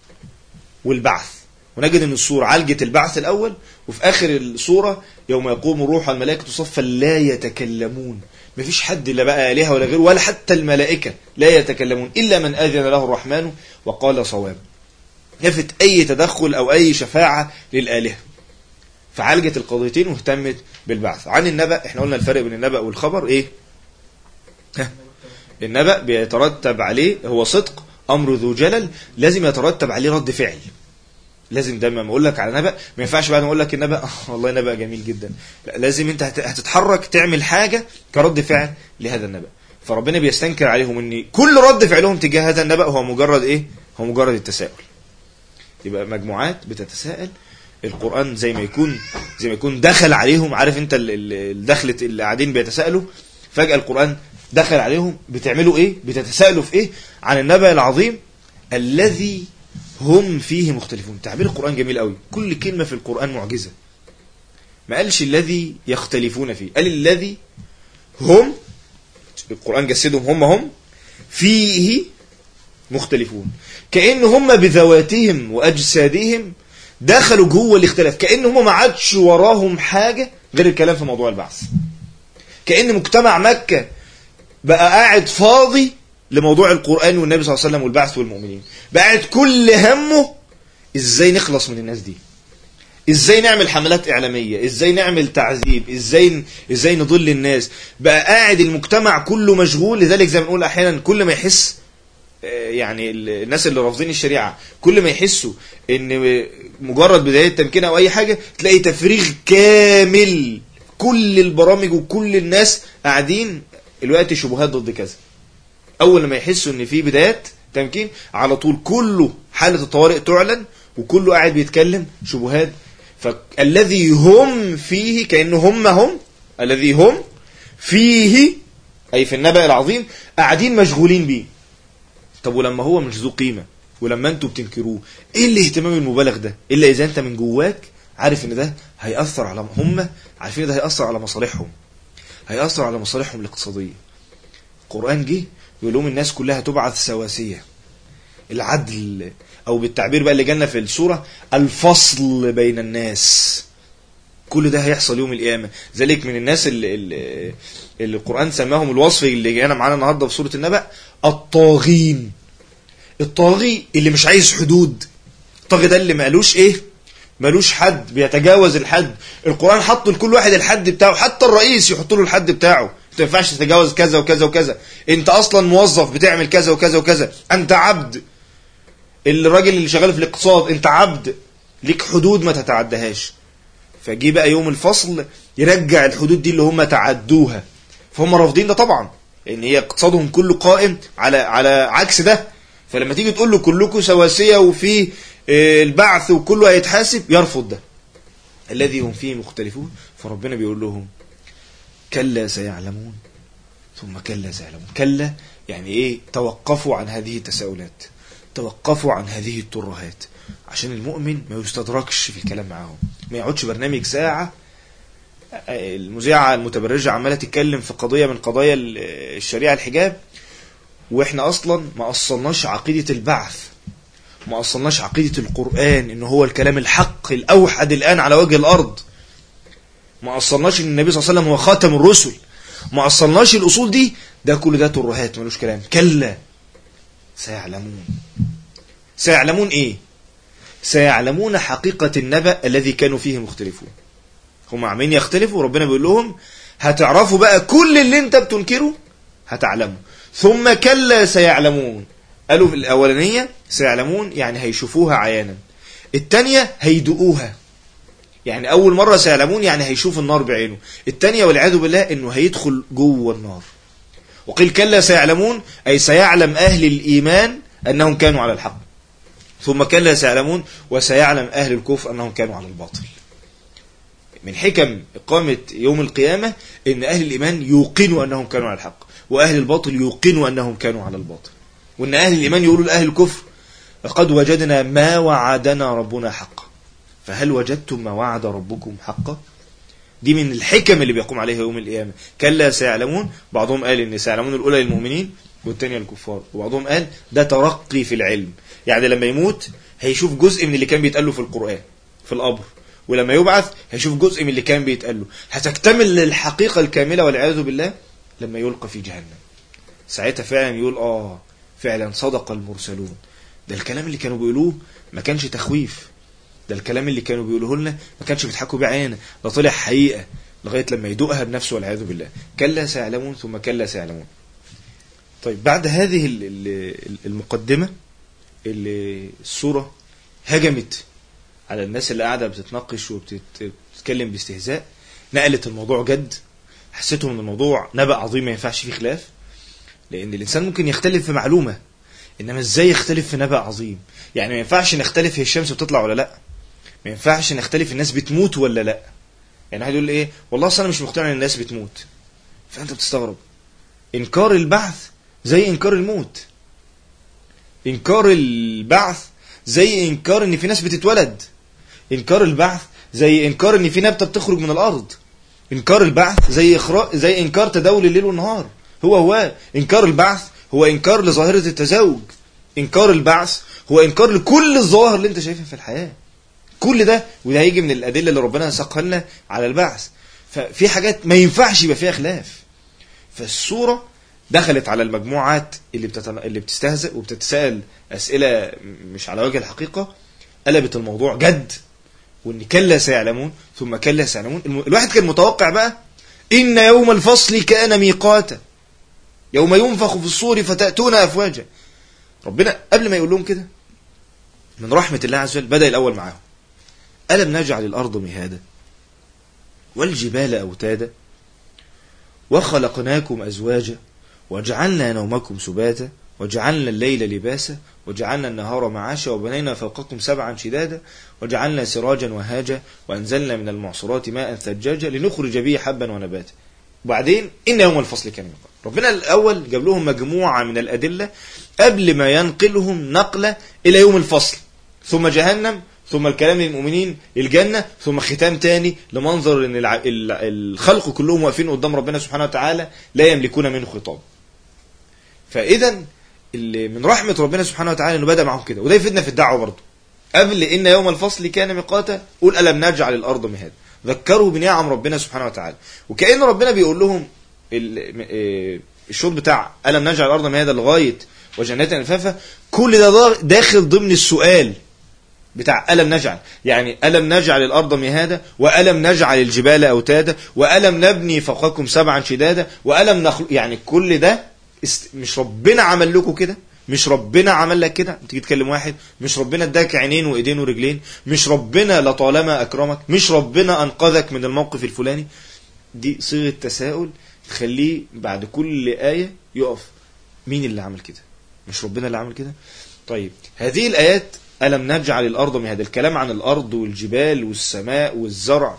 والبعث ونجد ان السورة عالجت البعث الاول وفي اخر السورة يوم يقوم الروح والملائكة صفا لا يتكلمون مفيش حد لا بقى آلهة ولا غيره ولا حتى الملائكة لا يتكلمون إلا من أذن له الرحمن وقال صواب نفت أي تدخل أو أي شفاعة للآلهة فعالجت القضيتين واهتمت بالبعث عن النبأ احنا قلنا الفرق بين النبأ والخبر ايه ها. النبأ بيترتب عليه هو صدق امر ذو جلل لازم يترتب عليه رد فعل لازم دايما ما اقول لك على نبأ ما ينفعش بعد ما اقول لك النبأ آه والله نبأ جميل جدا لا لازم انت هتتحرك تعمل حاجة كرد فعل لهذا النبأ فربنا بيستنكر عليهم ان كل رد فعلهم تجاه هذا النبأ هو مجرد ايه هو مجرد التساؤل يبقى مجموعات بتتساءل القرآن زي ما يكون زي ما يكون دخل عليهم عارف انت الدخلة اللي قاعدين بيتساءلوا فجأة القرآن دخل عليهم بتعملوا ايه بتتساءلوا في ايه عن النبأ العظيم الذي هم فيه مختلفون تعبير القرآن جميل قوي كل كلمة في القرآن معجزة ما قالش الذي يختلفون فيه قال الذي هم القرآن جسدهم هم هم فيه مختلفون كأن هم بذواتهم وأجسادهم دخلوا جوه الاختلاف كأن هم ما عادش وراهم حاجة غير الكلام في موضوع البعث كأن مجتمع مكة بقى قاعد فاضي لموضوع القرآن والنبي صلى الله عليه وسلم والبعث والمؤمنين بقى قاعد كل همه ازاي نخلص من الناس دي ازاي نعمل حملات اعلاميه ازاي نعمل تعذيب ازاي ازاي نضل الناس بقى قاعد المجتمع كله مشغول لذلك زي ما بنقول احيانا كل ما يحس يعني الناس اللي رافضين الشريعه كل ما يحسوا ان مجرد بدايه تمكين او اي حاجه تلاقي تفريغ كامل كل البرامج وكل الناس قاعدين الوقت شبهات ضد كذا اول ما يحسوا ان في بدايات تمكين على طول كله حاله الطوارئ تعلن وكله قاعد بيتكلم شبهات فالذي هم فيه كانه هم هم الذي هم فيه اي في النبأ العظيم قاعدين مشغولين بيه طب ولما هو مش ذو قيمه ولما انتوا بتنكروه ايه الاهتمام المبالغ ده الا اذا انت من جواك عارف ان ده هيأثر على هم عارفين ان ده هيأثر على مصالحهم هيأثر على مصالحهم الاقتصاديه القرآن جه يقول لهم الناس كلها تبعث سواسية العدل او بالتعبير بقى اللي جالنا في السورة الفصل بين الناس كل ده هيحصل يوم القيامة ذلك من الناس اللي, اللي, اللي القرآن سماهم الوصف اللي جانا معانا النهاردة في سورة النبأ الطاغين الطاغي اللي مش عايز حدود الطاغي ده اللي مالوش ايه مالوش حد بيتجاوز الحد القرآن حط لكل واحد الحد بتاعه حتى الرئيس يحط له الحد بتاعه انت ما ينفعش تتجاوز كذا وكذا وكذا انت اصلا موظف بتعمل كذا وكذا وكذا انت عبد الراجل اللي شغال في الاقتصاد انت عبد ليك حدود ما تتعدهاش فجي بقى يوم الفصل يرجع الحدود دي اللي هم تعدوها فهم رافضين ده طبعا لان هي اقتصادهم كله قائم على على عكس ده فلما تيجي تقول له كلكم سواسيه وفي البعث وكله هيتحاسب يرفض ده الذي هم فيه مختلفون فربنا بيقول لهم كلا سيعلمون ثم كلا سيعلمون كلا يعني ايه توقفوا عن هذه التساؤلات توقفوا عن هذه الترهات عشان المؤمن ما يستدركش في الكلام معاهم ما يقعدش برنامج ساعة المذيعة المتبرجة عمالة تتكلم في قضية من قضايا الشريعة الحجاب واحنا اصلا ما اصلناش عقيدة البعث ما اصلناش عقيدة القرآن ان هو الكلام الحق الاوحد الان على وجه الارض ما اصلناش ان النبي صلى الله عليه وسلم هو خاتم الرسل ما اصلناش الاصول دي ده كل ده ترهات ملوش كلام كلا سيعلمون سيعلمون ايه سيعلمون حقيقة النبأ الذي كانوا فيه مختلفون هم عمالين يختلفوا وربنا بيقول لهم هتعرفوا بقى كل اللي انت بتنكره هتعلموا ثم كلا سيعلمون قالوا في الأولانية سيعلمون يعني هيشوفوها عيانا التانية هيدقوها يعني أول مرة سيعلمون يعني هيشوف النار بعينه التانية والعياذ بالله إنه هيدخل جوه النار وقيل كلا سيعلمون أي سيعلم أهل الإيمان أنهم كانوا على الحق ثم كلا سيعلمون وسيعلم أهل الكفر أنهم كانوا على الباطل من حكم إقامة يوم القيامة إن أهل الإيمان يوقنوا أنهم كانوا على الحق وأهل الباطل يوقنوا أنهم كانوا على الباطل وأن أهل الإيمان يقولوا لأهل الكفر لقد وجدنا ما وعدنا ربنا حقا فهل وجدتم ما وعد ربكم حقا دي من الحكم اللي بيقوم عليها يوم القيامة كلا سيعلمون بعضهم قال إن سيعلمون الأولى للمؤمنين والثانية للكفار وبعضهم قال ده ترقي في العلم يعني لما يموت هيشوف جزء من اللي كان بيتقال له في القرآن في القبر ولما يبعث هيشوف جزء من اللي كان بيتقال له هتكتمل الحقيقة الكاملة والعياذ بالله لما يلقى في جهنم ساعتها فعلا يقول آه فعلا صدق المرسلون ده الكلام اللي كانوا بيقولوه ما كانش تخويف ده الكلام اللي كانوا بيقولوه لنا ما كانش بيضحكوا بيه علينا ده طلع حقيقة لغاية لما يدوقها بنفسه والعياذ بالله كلا سيعلمون ثم كلا سيعلمون طيب بعد هذه المقدمة اللي الصورة هجمت على الناس اللي قاعدة بتتناقش وبتتكلم باستهزاء نقلت الموضوع جد حسيتهم ان الموضوع نبأ عظيم ما ينفعش فيه خلاف لان الانسان ممكن يختلف في معلومة انما ازاي يختلف في نبأ عظيم يعني ما ينفعش نختلف هي الشمس بتطلع ولا لا ما ينفعش نختلف الناس بتموت ولا لا يعني واحد يقول ايه والله اصل انا مش مقتنع ان الناس بتموت فانت بتستغرب انكار البعث زي انكار الموت انكار البعث زي انكار ان في ناس بتتولد انكار البعث زي انكار ان في نبته بتخرج من الارض انكار البعث زي إخراء زي انكار تداول الليل والنهار هو هو انكار البعث هو انكار لظاهره التزاوج انكار البعث هو انكار لكل الظواهر اللي انت شايفها في الحياه كل ده وده هيجي من الادله اللي ربنا ساقها لنا على البعث ففي حاجات ما ينفعش يبقى فيها خلاف فالصوره دخلت على المجموعات اللي بتتن... اللي بتستهزئ وبتتساءل اسئله مش على وجه الحقيقه قلبت الموضوع جد وان كلا سيعلمون ثم كلا سيعلمون الم... الواحد كان متوقع بقى ان يوم الفصل كان ميقاتا يوم ينفخ في الصور فتاتون افواجا ربنا قبل ما يقول لهم كده من رحمه الله عز وجل بدا الاول معاهم الم نجعل الارض مهادا والجبال اوتادا وخلقناكم ازواجا وجعلنا نومكم سباتا وجعلنا الليل لباسا وجعلنا النهار معاشا وبنينا فوقكم سبعا شدادا وجعلنا سراجا وهاجا وأنزلنا من المعصرات ماء ثجاجا لنخرج به حبا ونباتا وبعدين إن يوم الفصل كان مقام ربنا الأول جاب لهم مجموعة من الأدلة قبل ما ينقلهم نقلة إلى يوم الفصل ثم جهنم ثم الكلام للمؤمنين الجنة ثم ختام تاني لمنظر ان الع- ال- الخلق كلهم واقفين قدام ربنا سبحانه وتعالى لا يملكون منه خطاب فاذا اللي من رحمة ربنا سبحانه وتعالى انه بدأ معهم كده وده يفيدنا في الدعوة برضه قبل ان يوم الفصل كان ميقاتا قول الم نجعل الارض مهادا ذكروا بنعم ربنا سبحانه وتعالى وكأن ربنا بيقول لهم ال- م- إيه الشوط بتاع الم نجعل الارض مهادا لغايه وجنات الفافا كل ده ضا- داخل ضمن السؤال بتاع ألم نجعل يعني ألم نجعل الأرض مهادا وألم نجعل الجبال أوتادا وألم نبني فوقكم سبعا شدادا وألم نخلق يعني كل ده است... مش ربنا عمل لكم كده مش ربنا عمل لك كده تيجي تكلم واحد مش ربنا اداك عينين وايدين ورجلين مش ربنا لطالما اكرمك مش ربنا انقذك من الموقف الفلاني دي صيغه تساؤل تخليه بعد كل ايه يقف مين اللي عمل كده مش ربنا اللي عمل كده طيب هذه الايات ألم نجعل الأرض مهادا الكلام عن الأرض والجبال والسماء والزرع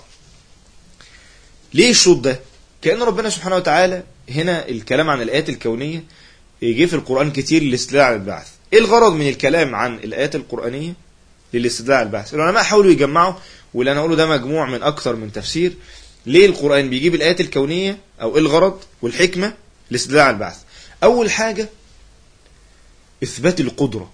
ليه الشوط ده كأن ربنا سبحانه وتعالى هنا الكلام عن الآيات الكونية جه في القرآن كتير للاستدلال على البعث ايه الغرض من الكلام عن الآيات القرآنية للاستدلال على البعث العلماء حاولوا يجمعوا واللي أنا أقوله ده مجموع من أكثر من تفسير ليه القرآن بيجيب الآيات الكونية أو ايه الغرض والحكمة للاستدلال على البعث أول حاجة إثبات القدرة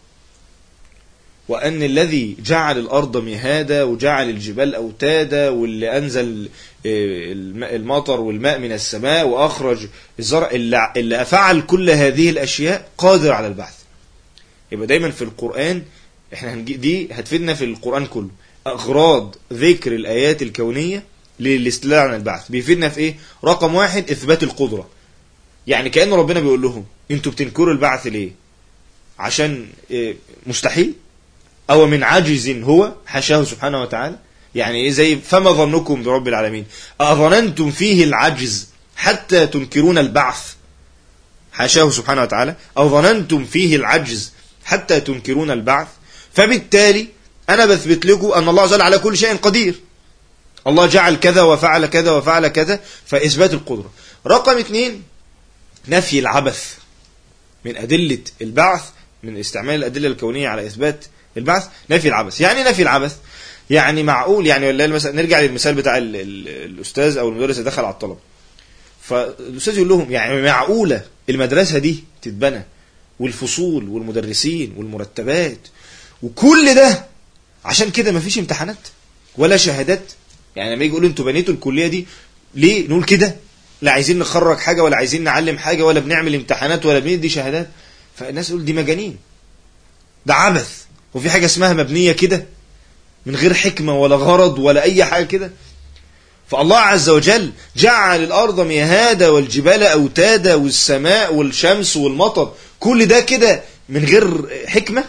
وأن الذي جعل الأرض مهادا وجعل الجبال أوتادا واللي أنزل آه، الم- المطر والماء من السماء وأخرج الزرع اللي اللي فعل كل هذه الأشياء قادر على البعث يبقى دايما في القرآن احنا هنجي دي هتفيدنا في القرآن كله أغراض ذكر الآيات الكونية للاستدلال عن البعث بيفيدنا في إيه؟ رقم واحد إثبات القدرة يعني كأن ربنا بيقول لهم انتوا بتنكروا البعث ليه؟ عشان آه، مستحيل أو من عجز هو حاشاه سبحانه وتعالى يعني إيه زي فما ظنكم برب العالمين أظننتم فيه العجز حتى تنكرون البعث حاشاه سبحانه وتعالى أو ظننتم فيه العجز حتى تنكرون البعث فبالتالي أنا بثبت لكم أن الله عز وجل على كل شيء قدير الله جعل كذا وفعل كذا وفعل كذا فإثبات القدرة رقم اثنين نفي العبث من أدلة البعث من استعمال الأدلة الكونية على إثبات البعث نفي العبث يعني إيه نفي العبث يعني معقول يعني ولا مثلا نرجع للمثال بتاع ال ال الأستاذ أو المدرس اللي دخل على الطلبة فالأستاذ يقول لهم يعني معقولة المدرسة دي تتبنى والفصول والمدرسين والمرتبات وكل ده عشان كده مفيش امتحانات ولا شهادات يعني لما يجي يقولوا انتوا بنيتوا الكليه دي ليه نقول كده لا عايزين نخرج حاجه ولا عايزين نعلم حاجه ولا بنعمل امتحانات ولا بندي شهادات فالناس تقول دي مجانين ده عبث وفي حاجه اسمها مبنيه كده من غير حكمه ولا غرض ولا اي حاجه كده فالله عز وجل جعل الارض مهادا والجبال اوتادا والسماء والشمس والمطر كل ده كده من غير حكمه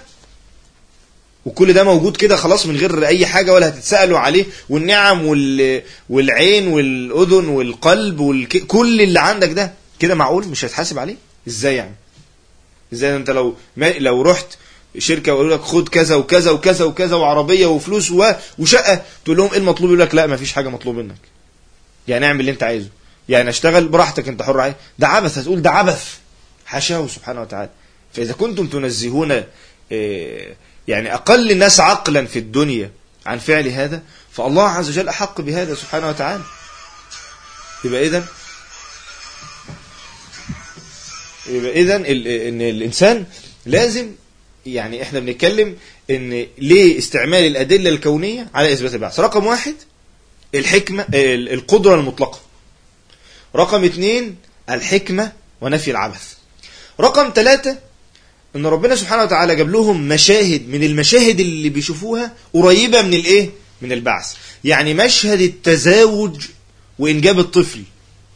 وكل ده موجود كده خلاص من غير اي حاجه ولا هتتسالوا عليه والنعم وال... والعين والاذن والقلب والك... كل اللي عندك ده كده معقول مش هتحاسب عليه ازاي يعني ازاي انت لو ما... لو رحت شركه وقالوا لك خد كذا وكذا وكذا وكذا وعربيه وفلوس و... وشقه تقول لهم ايه المطلوب يقول لك لا ما فيش حاجه مطلوب منك يعني اعمل اللي انت عايزه يعني اشتغل براحتك انت حر عليه ده عبث هتقول ده عبث حاشاه سبحانه وتعالى فاذا كنتم تنزهون إيه، يعني اقل الناس عقلا في الدنيا عن فعل هذا فالله عز وجل احق بهذا سبحانه وتعالى يبقى اذا يبقى اذا ال- ان الانسان لازم يعني احنا بنتكلم ان ليه استعمال الادله الكونيه على اثبات البعث رقم واحد الحكمه ال- القدره المطلقه رقم اثنين الحكمه ونفي العبث رقم ثلاثة ان ربنا سبحانه وتعالى جاب لهم مشاهد من المشاهد اللي بيشوفوها قريبه من الايه من البعث يعني مشهد التزاوج وانجاب الطفل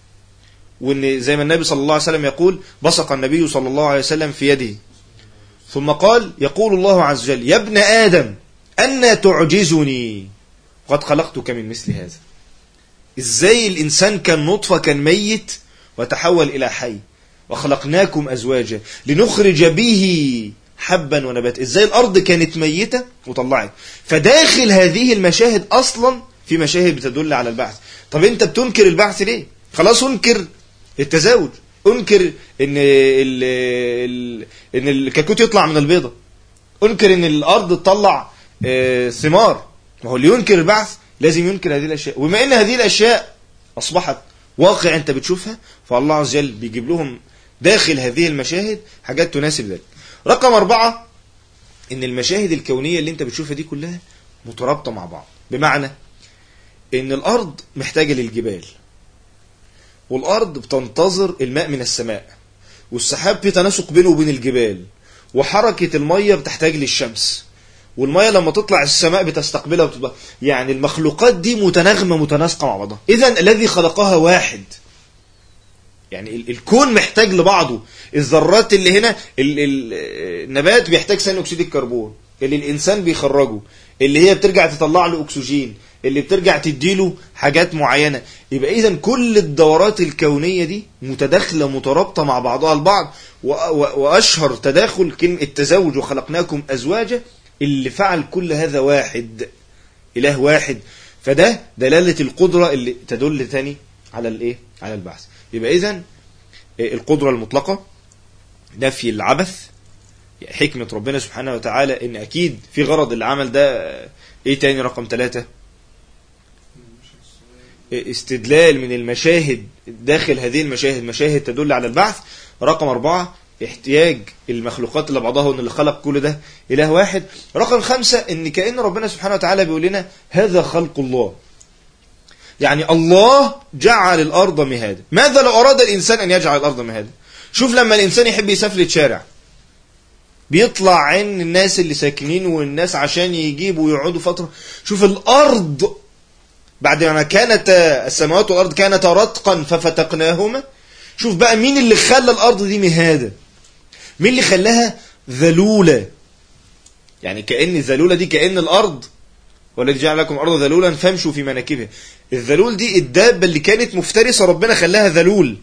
وان زي ما النبي صلى الله عليه وسلم يقول بصق النبي صلى الله عليه وسلم في يده ثم قال يقول الله عز وجل يا ابن آدم أن تعجزني قد خلقتك من مثل هذا ازاي الإنسان كان نطفة كان ميت وتحول إلى حي وخلقناكم أزواجا لنخرج به حبا ونبات ازاي الأرض كانت ميتة وطلعت فداخل هذه المشاهد أصلا في مشاهد بتدل على البعث طب انت بتنكر البعث ليه خلاص انكر التزاوج انكر ان ال ال ان الكتكوت يطلع من البيضه انكر ان الارض تطلع آه، ثمار ما هو اللي ينكر البعث لازم ينكر هذه الاشياء وبما ان هذه الاشياء اصبحت واقع انت بتشوفها فالله عز وجل بيجيب لهم داخل هذه المشاهد حاجات تناسب ذلك رقم أربعة ان المشاهد الكونية اللي انت بتشوفها دي كلها مترابطة مع بعض بمعنى ان الارض محتاجة للجبال والارض بتنتظر الماء من السماء والسحاب في تناسق بينه وبين الجبال وحركة المية بتحتاج للشمس والمية لما تطلع السماء بتستقبلها وتبقى يعني المخلوقات دي متناغمة متناسقة مع بعضها إذا الذي خلقها واحد يعني ال- الكون محتاج لبعضه الذرات اللي هنا ال ال النبات بيحتاج ثاني اكسيد الكربون اللي الانسان بيخرجه اللي هي بترجع تطلع له اكسجين اللي بترجع تديله حاجات معينه يبقى اذا كل الدورات الكونيه دي متداخله مترابطه مع بعضها البعض و- و- واشهر تداخل كلمه التزاوج وخلقناكم ازواجا اللي فعل كل هذا واحد اله واحد فده دلاله القدره اللي تدل تاني على الايه على البعث يبقى اذا القدره المطلقه نفي العبث حكمة ربنا سبحانه وتعالى ان اكيد في غرض العمل ده ايه تاني رقم ثلاثة استدلال من المشاهد داخل هذه المشاهد مشاهد تدل على البعث رقم أربعة احتياج المخلوقات اللي بعضها وان اللي خلق كل ده إله واحد رقم خمسة ان كأن ربنا سبحانه وتعالى بيقول لنا هذا خلق الله يعني الله جعل الأرض مهادا ماذا لو أراد الإنسان أن يجعل الأرض مهادا شوف لما الإنسان يحب يسفلت شارع بيطلع عين الناس اللي ساكنين والناس عشان يجيبوا ويقعدوا فترة شوف الأرض بعد ما كانت السماوات والأرض كانتا رتقا ففتقناهما شوف بقى مين اللي خلى الأرض دي مهادة مين اللي خلاها ذلولة يعني كأن الذلولة دي كأن الأرض والذي جعل لكم الأرض ذلولا فامشوا في مناكبها الذلول دي الدابة اللي كانت مفترسة ربنا خلاها ذلول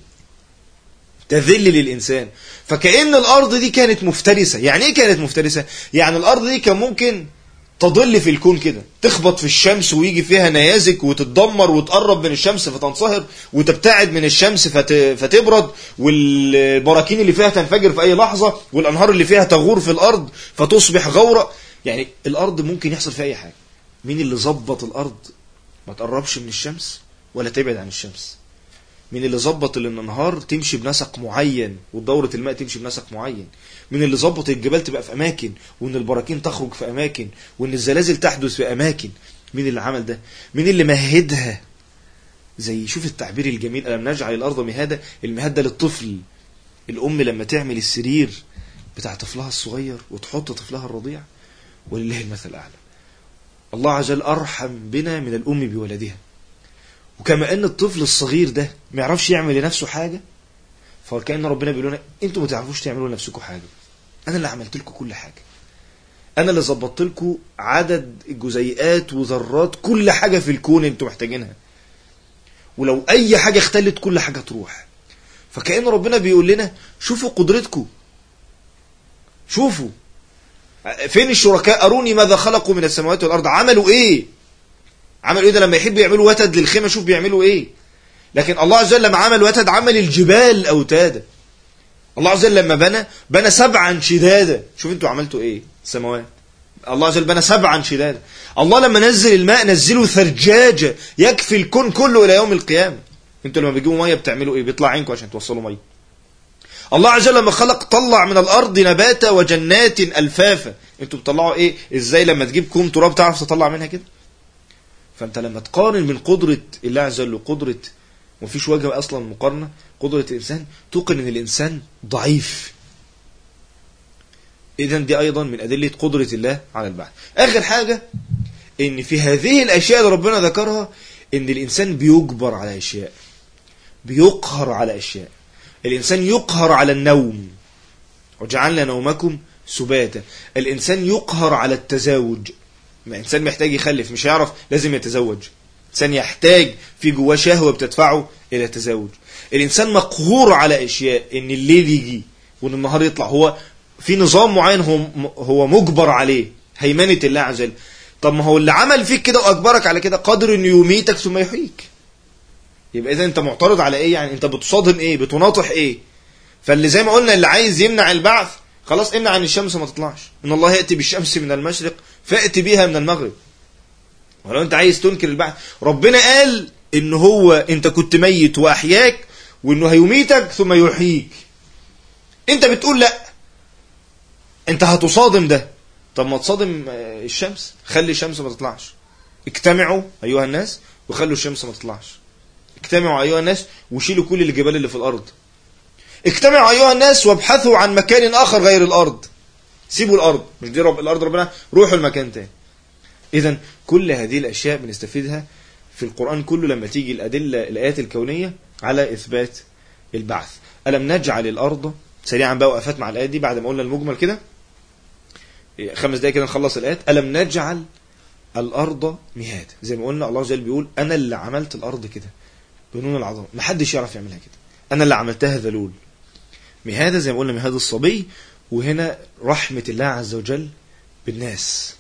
تذل للإنسان فكأن الأرض دي كانت مفترسة يعني إيه كانت مفترسة؟ يعني الأرض دي كان ممكن تضل في الكون كده تخبط في الشمس ويجي فيها نيازك وتتدمر وتقرب من الشمس فتنصهر وتبتعد من الشمس فت... فتبرد والبراكين اللي فيها تنفجر في أي لحظة والأنهار اللي فيها تغور في الأرض فتصبح غورة يعني الأرض ممكن يحصل فيها أي حاجة مين اللي ظبط الأرض ما تقربش من الشمس ولا تبعد عن الشمس مين اللي ظبط ان الانهار تمشي بنسق معين ودورة الماء تمشي بنسق معين مين اللي ظبط الجبال تبقى في اماكن وان البراكين تخرج في اماكن وان الزلازل تحدث في اماكن مين اللي عمل ده مين اللي مهدها زي شوف التعبير الجميل ألم نجعل الأرض مهادة المهاد ده للطفل الأم لما تعمل السرير بتاع طفلها الصغير وتحط طفلها الرضيع ولله المثل الأعلى الله عز وجل أرحم بنا من الأم بولدها وكما ان الطفل الصغير ده ما يعرفش يعمل لنفسه حاجه فكأن ربنا بيقول لنا انتوا ما تعرفوش تعملوا لنفسكم حاجه انا اللي عملت لكم كل حاجه انا اللي ظبطت لكم عدد جزيئات وذرات كل حاجه في الكون انتوا محتاجينها ولو اي حاجه اختلت كل حاجه تروح فكأن ربنا بيقول لنا شوفوا قدرتكم شوفوا فين الشركاء اروني ماذا خلقوا من السماوات والارض عملوا ايه عملوا ايه ده لما يحبوا يعملوا وتد للخيمه شوف بيعملوا ايه لكن الله عز وجل لما عمل وتد عمل الجبال أوتادا الله عز وجل لما بنى بنى سبعا شدادا شوف انتوا عملتوا ايه السماوات الله عز وجل بنى سبعا شدادا الله لما نزل الماء نزله ثرجاجة يكفي الكون كله إلى يوم القيامة انتوا لما بيجيبوا مية بتعملوا ايه بيطلع عينكم عشان توصلوا مية الله عز وجل لما خلق طلع من الأرض نباتا وجنات ألفافا انتوا بتطلعوا ايه ازاي لما تجيب كوم تراب تعرف تطلع منها كده فانت لما تقارن بين قدرة الله عز وجل وقدرة ومفيش وجه اصلا مقارنة قدرة الانسان توقن ان الانسان ضعيف اذا دي ايضا من ادلة قدرة الله على البعث اخر حاجة ان في هذه الاشياء اللي ربنا ذكرها ان الانسان بيجبر على اشياء بيقهر على اشياء الانسان يقهر على النوم وجعلنا نومكم سباتا الانسان يقهر على التزاوج الانسان محتاج يخلف مش هيعرف لازم يتزوج الانسان يحتاج في جواه شهوه بتدفعه الى التزاوج الانسان مقهور على اشياء ان الليل يجي وان النهار يطلع هو في نظام معين هو هو مجبر عليه هيمنه الله عز وجل طب ما هو اللي عمل فيك كده واجبرك على كده قادر انه يميتك ثم يحييك يبقى اذا انت معترض على ايه يعني انت بتصادم ايه بتناطح ايه فاللي زي ما قلنا اللي عايز يمنع البعث خلاص امنع عن الشمس ما تطلعش ان الله ياتي بالشمس من المشرق فاتي بها من المغرب ولو انت عايز تنكر البعث ربنا قال ان هو انت كنت ميت واحياك وانه هيميتك ثم يحييك انت بتقول لا انت هتصادم ده طب ما تصادم الشمس خلي الشمس ما تطلعش اجتمعوا ايها الناس وخلوا الشمس ما تطلعش اجتمعوا ايها الناس وشيلوا كل الجبال اللي في الارض اجتمعوا ايها الناس وابحثوا عن مكان اخر غير الارض سيبوا الارض مش دي رب الارض ربنا روحوا المكان تاني اذا كل هذه الاشياء بنستفيدها في القران كله لما تيجي الادله الايات الكونيه على اثبات البعث الم نجعل الارض سريعا بقى وقفات مع الايات دي بعد ما قلنا المجمل كده خمس دقايق كده نخلص الايات الم نجعل الارض مهاد زي ما قلنا الله عز وجل بيقول انا اللي عملت الارض كده بنون العظمه ما حدش يعرف يعملها كده انا اللي عملتها ذلول مهاده زي ما قلنا مهاد الصبي وهنا رحمه الله عز وجل بالناس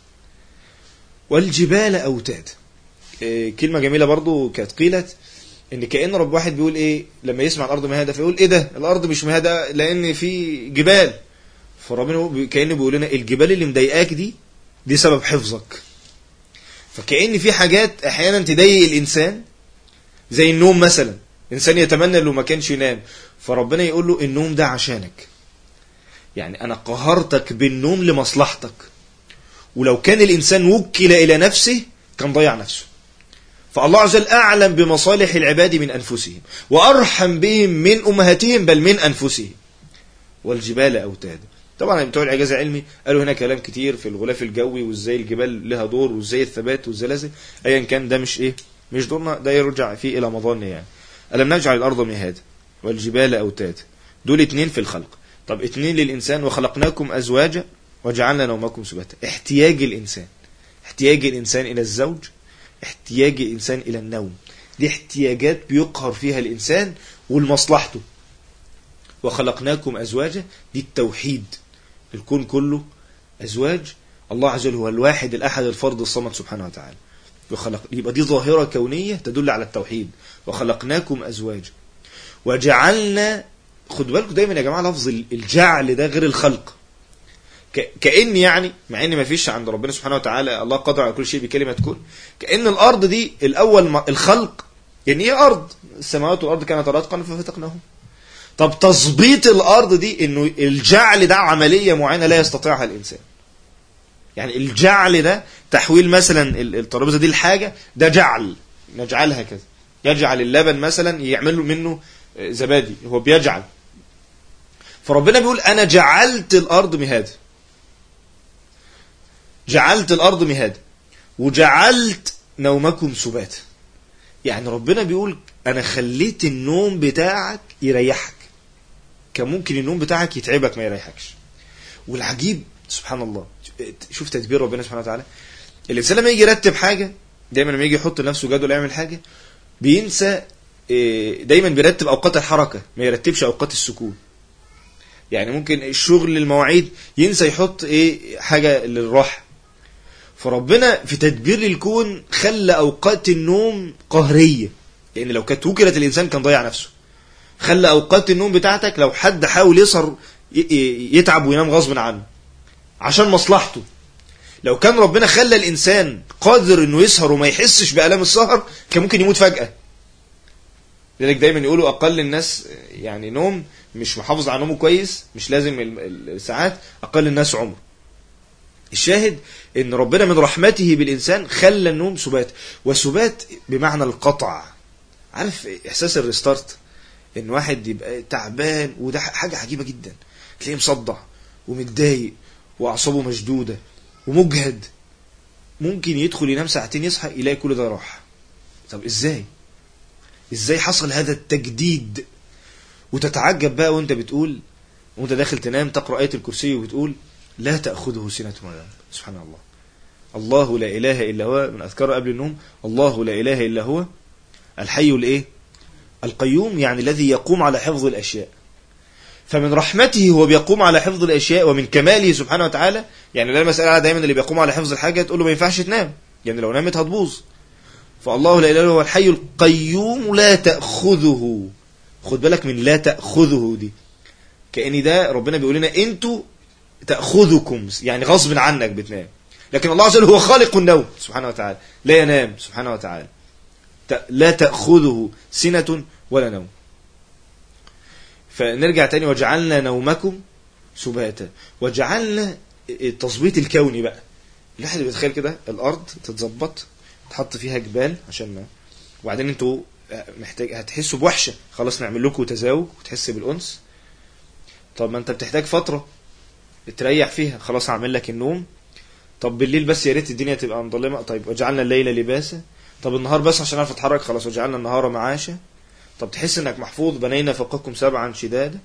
والجبال اوتاد إيه كلمه جميله برضو كانت قيلت ان كان رب واحد بيقول ايه لما يسمع الارض مهاده فيقول ايه ده الارض مش مهاده لان في جبال فربنا كانه بيقول لنا الجبال اللي مضايقاك دي دي سبب حفظك فكأن في حاجات احيانا تضايق الانسان زي النوم مثلا انسان يتمنى لو ما كانش ينام فربنا يقول له النوم ده عشانك يعني انا قهرتك بالنوم لمصلحتك ولو كان الانسان وكل الى نفسه كان ضيع نفسه فالله عز وجل اعلم بمصالح العباد من انفسهم وارحم بهم من امهاتهم بل من انفسهم والجبال اوتادا طبعا بتوع الاعجاز العلمي قالوا هنا كلام كتير في الغلاف الجوي وازاي الجبال لها دور وازاي الثبات والزلازل ايا كان ده مش ايه مش دورنا ده يرجع فيه الى مظان يعني الم نجعل الارض مهادا والجبال اوتادا دول اتنين في الخلق طب اتنين للانسان وخلقناكم ازواجا وجعلنا نومكم سباتا احتياج الانسان احتياج الانسان الى الزوج احتياج الانسان الى النوم دي احتياجات بيقهر فيها الانسان ولمصلحته وخلقناكم ازواجا دي التوحيد الكون كله ازواج الله عز وجل هو الواحد الاحد الفرد الصمد سبحانه وتعالى وخلق يبقى دي ظاهره كونيه تدل على التوحيد وخلقناكم ازواجا وجعلنا خد بالكم دايما يا جماعه لفظ الجعل ده غير الخلق كأن يعني مع ان ما فيش عند ربنا سبحانه وتعالى الله قادر على كل شيء بكلمه كن كأن الارض دي الاول الخلق يعني ايه ارض السماوات والارض كانت رتقا ففتقناهم طب تظبيط الارض دي انه الجعل ده عمليه معينه لا يستطيعها الانسان يعني الجعل ده تحويل مثلا الترابيزه دي لحاجه ده جعل نجعلها كذا يجعل اللبن مثلا يعمل منه زبادي هو بيجعل فربنا بيقول انا جعلت الارض مهادا جعلت الارض مهادا وجعلت نومكم سباتا يعني ربنا بيقول انا خليت النوم بتاعك يريحك كان ممكن النوم بتاعك يتعبك ما يريحكش والعجيب سبحان الله شوف تدبير ربنا سبحانه وتعالى الانسان لما يجي يرتب حاجه دايما لما يجي يحط لنفسه جدول يعمل حاجه بينسى دايما بيرتب اوقات الحركه ما يرتبش اوقات السكون يعني ممكن الشغل المواعيد ينسى يحط ايه حاجه للراحه فربنا في تدبير الكون خلى اوقات النوم قهريه لان لو كانت وكلت الانسان كان ضيع نفسه خلى اوقات النوم بتاعتك لو حد حاول يسهر ي- ي- يتعب وينام غصب عنه عشان مصلحته لو كان ربنا خلى الانسان قادر انه يسهر وما يحسش بالام السهر كان ممكن يموت فجاه لذلك دايما يقولوا اقل الناس يعني نوم مش محافظ على نومه كويس مش لازم ال- ال- الساعات اقل الناس عمر الشاهد ان ربنا من رحمته بالانسان خلى النوم سبات وسبات بمعنى القطع عارف احساس الريستارت ان واحد يبقى تعبان وده حاجه عجيبه جدا تلاقيه مصدع ومتضايق واعصابه مشدوده ومجهد ممكن يدخل ينام ساعتين يصحى يلاقي كل ده راح طب ازاي ازاي حصل هذا التجديد وتتعجب بقى وانت بتقول وانت داخل تنام تقرا ايه الكرسي وبتقول لا تاخذه سنه ولا نوم سبحان الله الله لا اله الا هو من اذكار قبل النوم الله لا اله الا هو الحي الايه القيوم يعني الذي يقوم على حفظ الاشياء فمن رحمته هو بيقوم على حفظ الاشياء ومن كماله سبحانه وتعالى يعني لا المساله دايما اللي بيقوم على حفظ الحاجه تقول له ما ينفعش تنام يعني لو نامت هتبوظ فالله لا اله الا هو الحي القيوم لا تاخذه خد بالك من لا تاخذه دي كان ده ربنا بيقول لنا انتوا تاخذكم يعني غصب عنك بتنام لكن الله عز وجل هو خالق النوم سبحانه وتعالى لا ينام سبحانه وتعالى ت- لا تاخذه سنه ولا نوم فنرجع تاني وجعلنا نومكم سباتا وجعلنا التظبيط الكوني بقى الواحد بيتخيل كده الارض تتظبط تحط فيها جبال عشان ما وبعدين انتوا محتاج هتحسوا بوحشه خلاص نعمل لكم تزاوج وتحس بالانس طب ما انت بتحتاج فتره تريح فيها خلاص هعمل لك النوم طب بالليل بس يا ريت الدنيا تبقى مظلمه طيب وجعلنا الليل لباسا طب النهار بس عشان اعرف اتحرك خلاص وجعلنا النهار معاشا طب تحس انك محفوظ بنينا فوقكم سبعا شدادا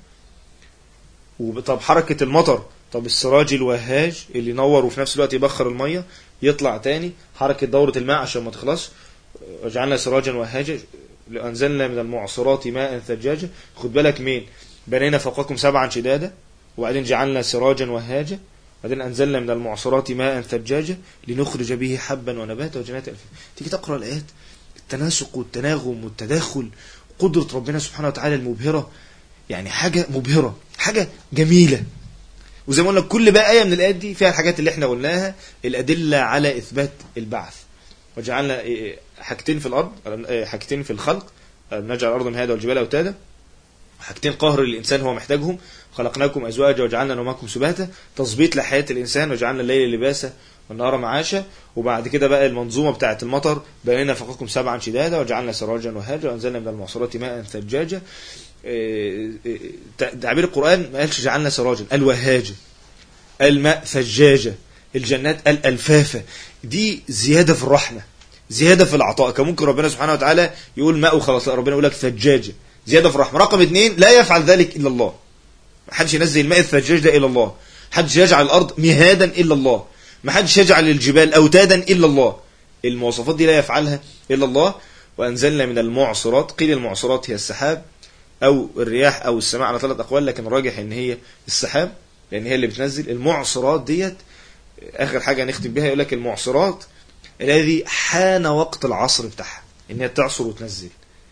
وب- طب حركة المطر طب السراج الوهاج اللي ينور وفي نفس الوقت يبخر المية يطلع تاني حركة دورة الماء عشان ما تخلص وجعلنا سراجا وهاجا أنزلنا من المعصرات ماء ثجاجا خد بالك مين بنينا فوقكم سبعا شدادا وبعدين جعلنا سراجا وهاجا بعدين أنزلنا من المعصرات ماء ثجاجا لنخرج به حبا ونباتا وجنات ألفا تيجي تقرأ الآيات التناسق والتناغم والتداخل قدرة ربنا سبحانه وتعالى المبهرة يعني حاجة مبهرة حاجة جميلة وزي ما قلنا كل بقى آية من الآيات دي فيها الحاجات اللي احنا قلناها الأدلة على إثبات البعث وجعلنا إيه، حاجتين في الأرض إيه، حاجتين في الخلق نجعل الأرض مهادا والجبال أوتادا حاجتين قهر للإنسان هو محتاجهم خلقناكم أزواجا وجعلنا نومكم سباتا تظبيط لحياة الإنسان وجعلنا الليل لباسا والنهار معاشا وبعد كده بقى المنظومة بتاعة المطر بنينا فوقكم سبعا شدادا وجعلنا سراجا وهاجا وأنزلنا من المعصرات ماء ثجاجا إيه، إيه، تعبير القرآن ما قالش جعلنا سراجا قال وهاجا الماء ثجاجة الجنات قال ألفافة دي زيادة في الرحمة زيادة في العطاء كان ممكن ربنا سبحانه وتعالى يقول ماء وخلاص لا ربنا يقول لك ثجاجة زيادة في الرحمة رقم اثنين لا يفعل ذلك إلا الله ما حدش ينزل الماء الثجاج ده إلا الله حدش يجعل الأرض مهادا إلا الله ما حدش يجعل الجبال أوتادا إلا الله المواصفات دي لا يفعلها إلا الله وأنزلنا من المعصرات قيل المعصرات هي السحاب أو الرياح أو السماء على ثلاث أقوال لكن راجح إن هي السحاب لأن هي اللي بتنزل المعصرات ديت آخر حاجة نختم بها يقول لك المعصرات الذي حان وقت العصر بتاعها إن هي تعصر وتنزل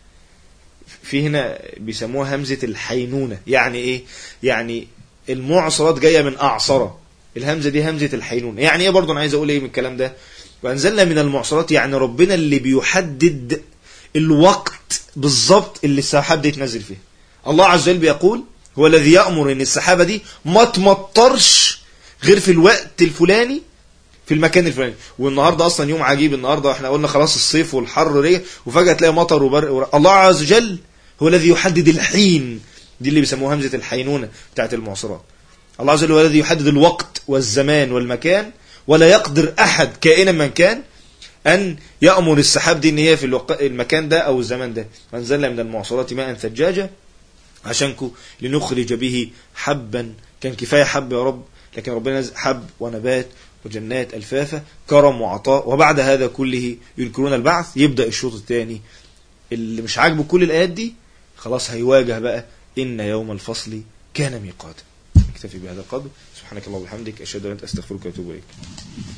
في هنا بيسموها همزة الحينونة يعني إيه يعني المعصرات جاية من أعصرة الهمزة دي همزة الحينونة يعني إيه برضه أنا عايز أقول إيه من الكلام ده وأنزلنا من المعصرات يعني ربنا اللي بيحدد الوقت بالظبط اللي السحاب دي تنزل فيه الله عز وجل بيقول هو الذي يأمر ان السحابة دي ما تمطرش غير في الوقت الفلاني في المكان الفلاني والنهارده اصلا يوم عجيب النهارده احنا قلنا خلاص الصيف والحر ريه وفجاه تلاقي مطر وبرق ور... الله عز وجل هو الذي يحدد الحين دي اللي بيسموها همزه الحينونه بتاعت المعصرات الله عز وجل هو الذي يحدد الوقت والزمان والمكان ولا يقدر احد كائنا من كان أن يأمر السحاب دي إن هي في الوق... المكان ده أو الزمان ده أنزلنا من المعصرات ماء ثجاجا عشانكو لنخرج به حبا كان كفاية حب يا رب لكن ربنا نزل حب ونبات وجنات ألفافة كرم وعطاء وبعد هذا كله ينكرون البعث يبدأ الشوط الثاني اللي مش عاجبه كل الآيات دي خلاص هيواجه بقى إن يوم الفصل كان ميقاتا نكتفي بهذا القدر سبحانك اللهم وبحمدك أشهد أن لا إله إلا أنت أستغفرك وأتوب إليك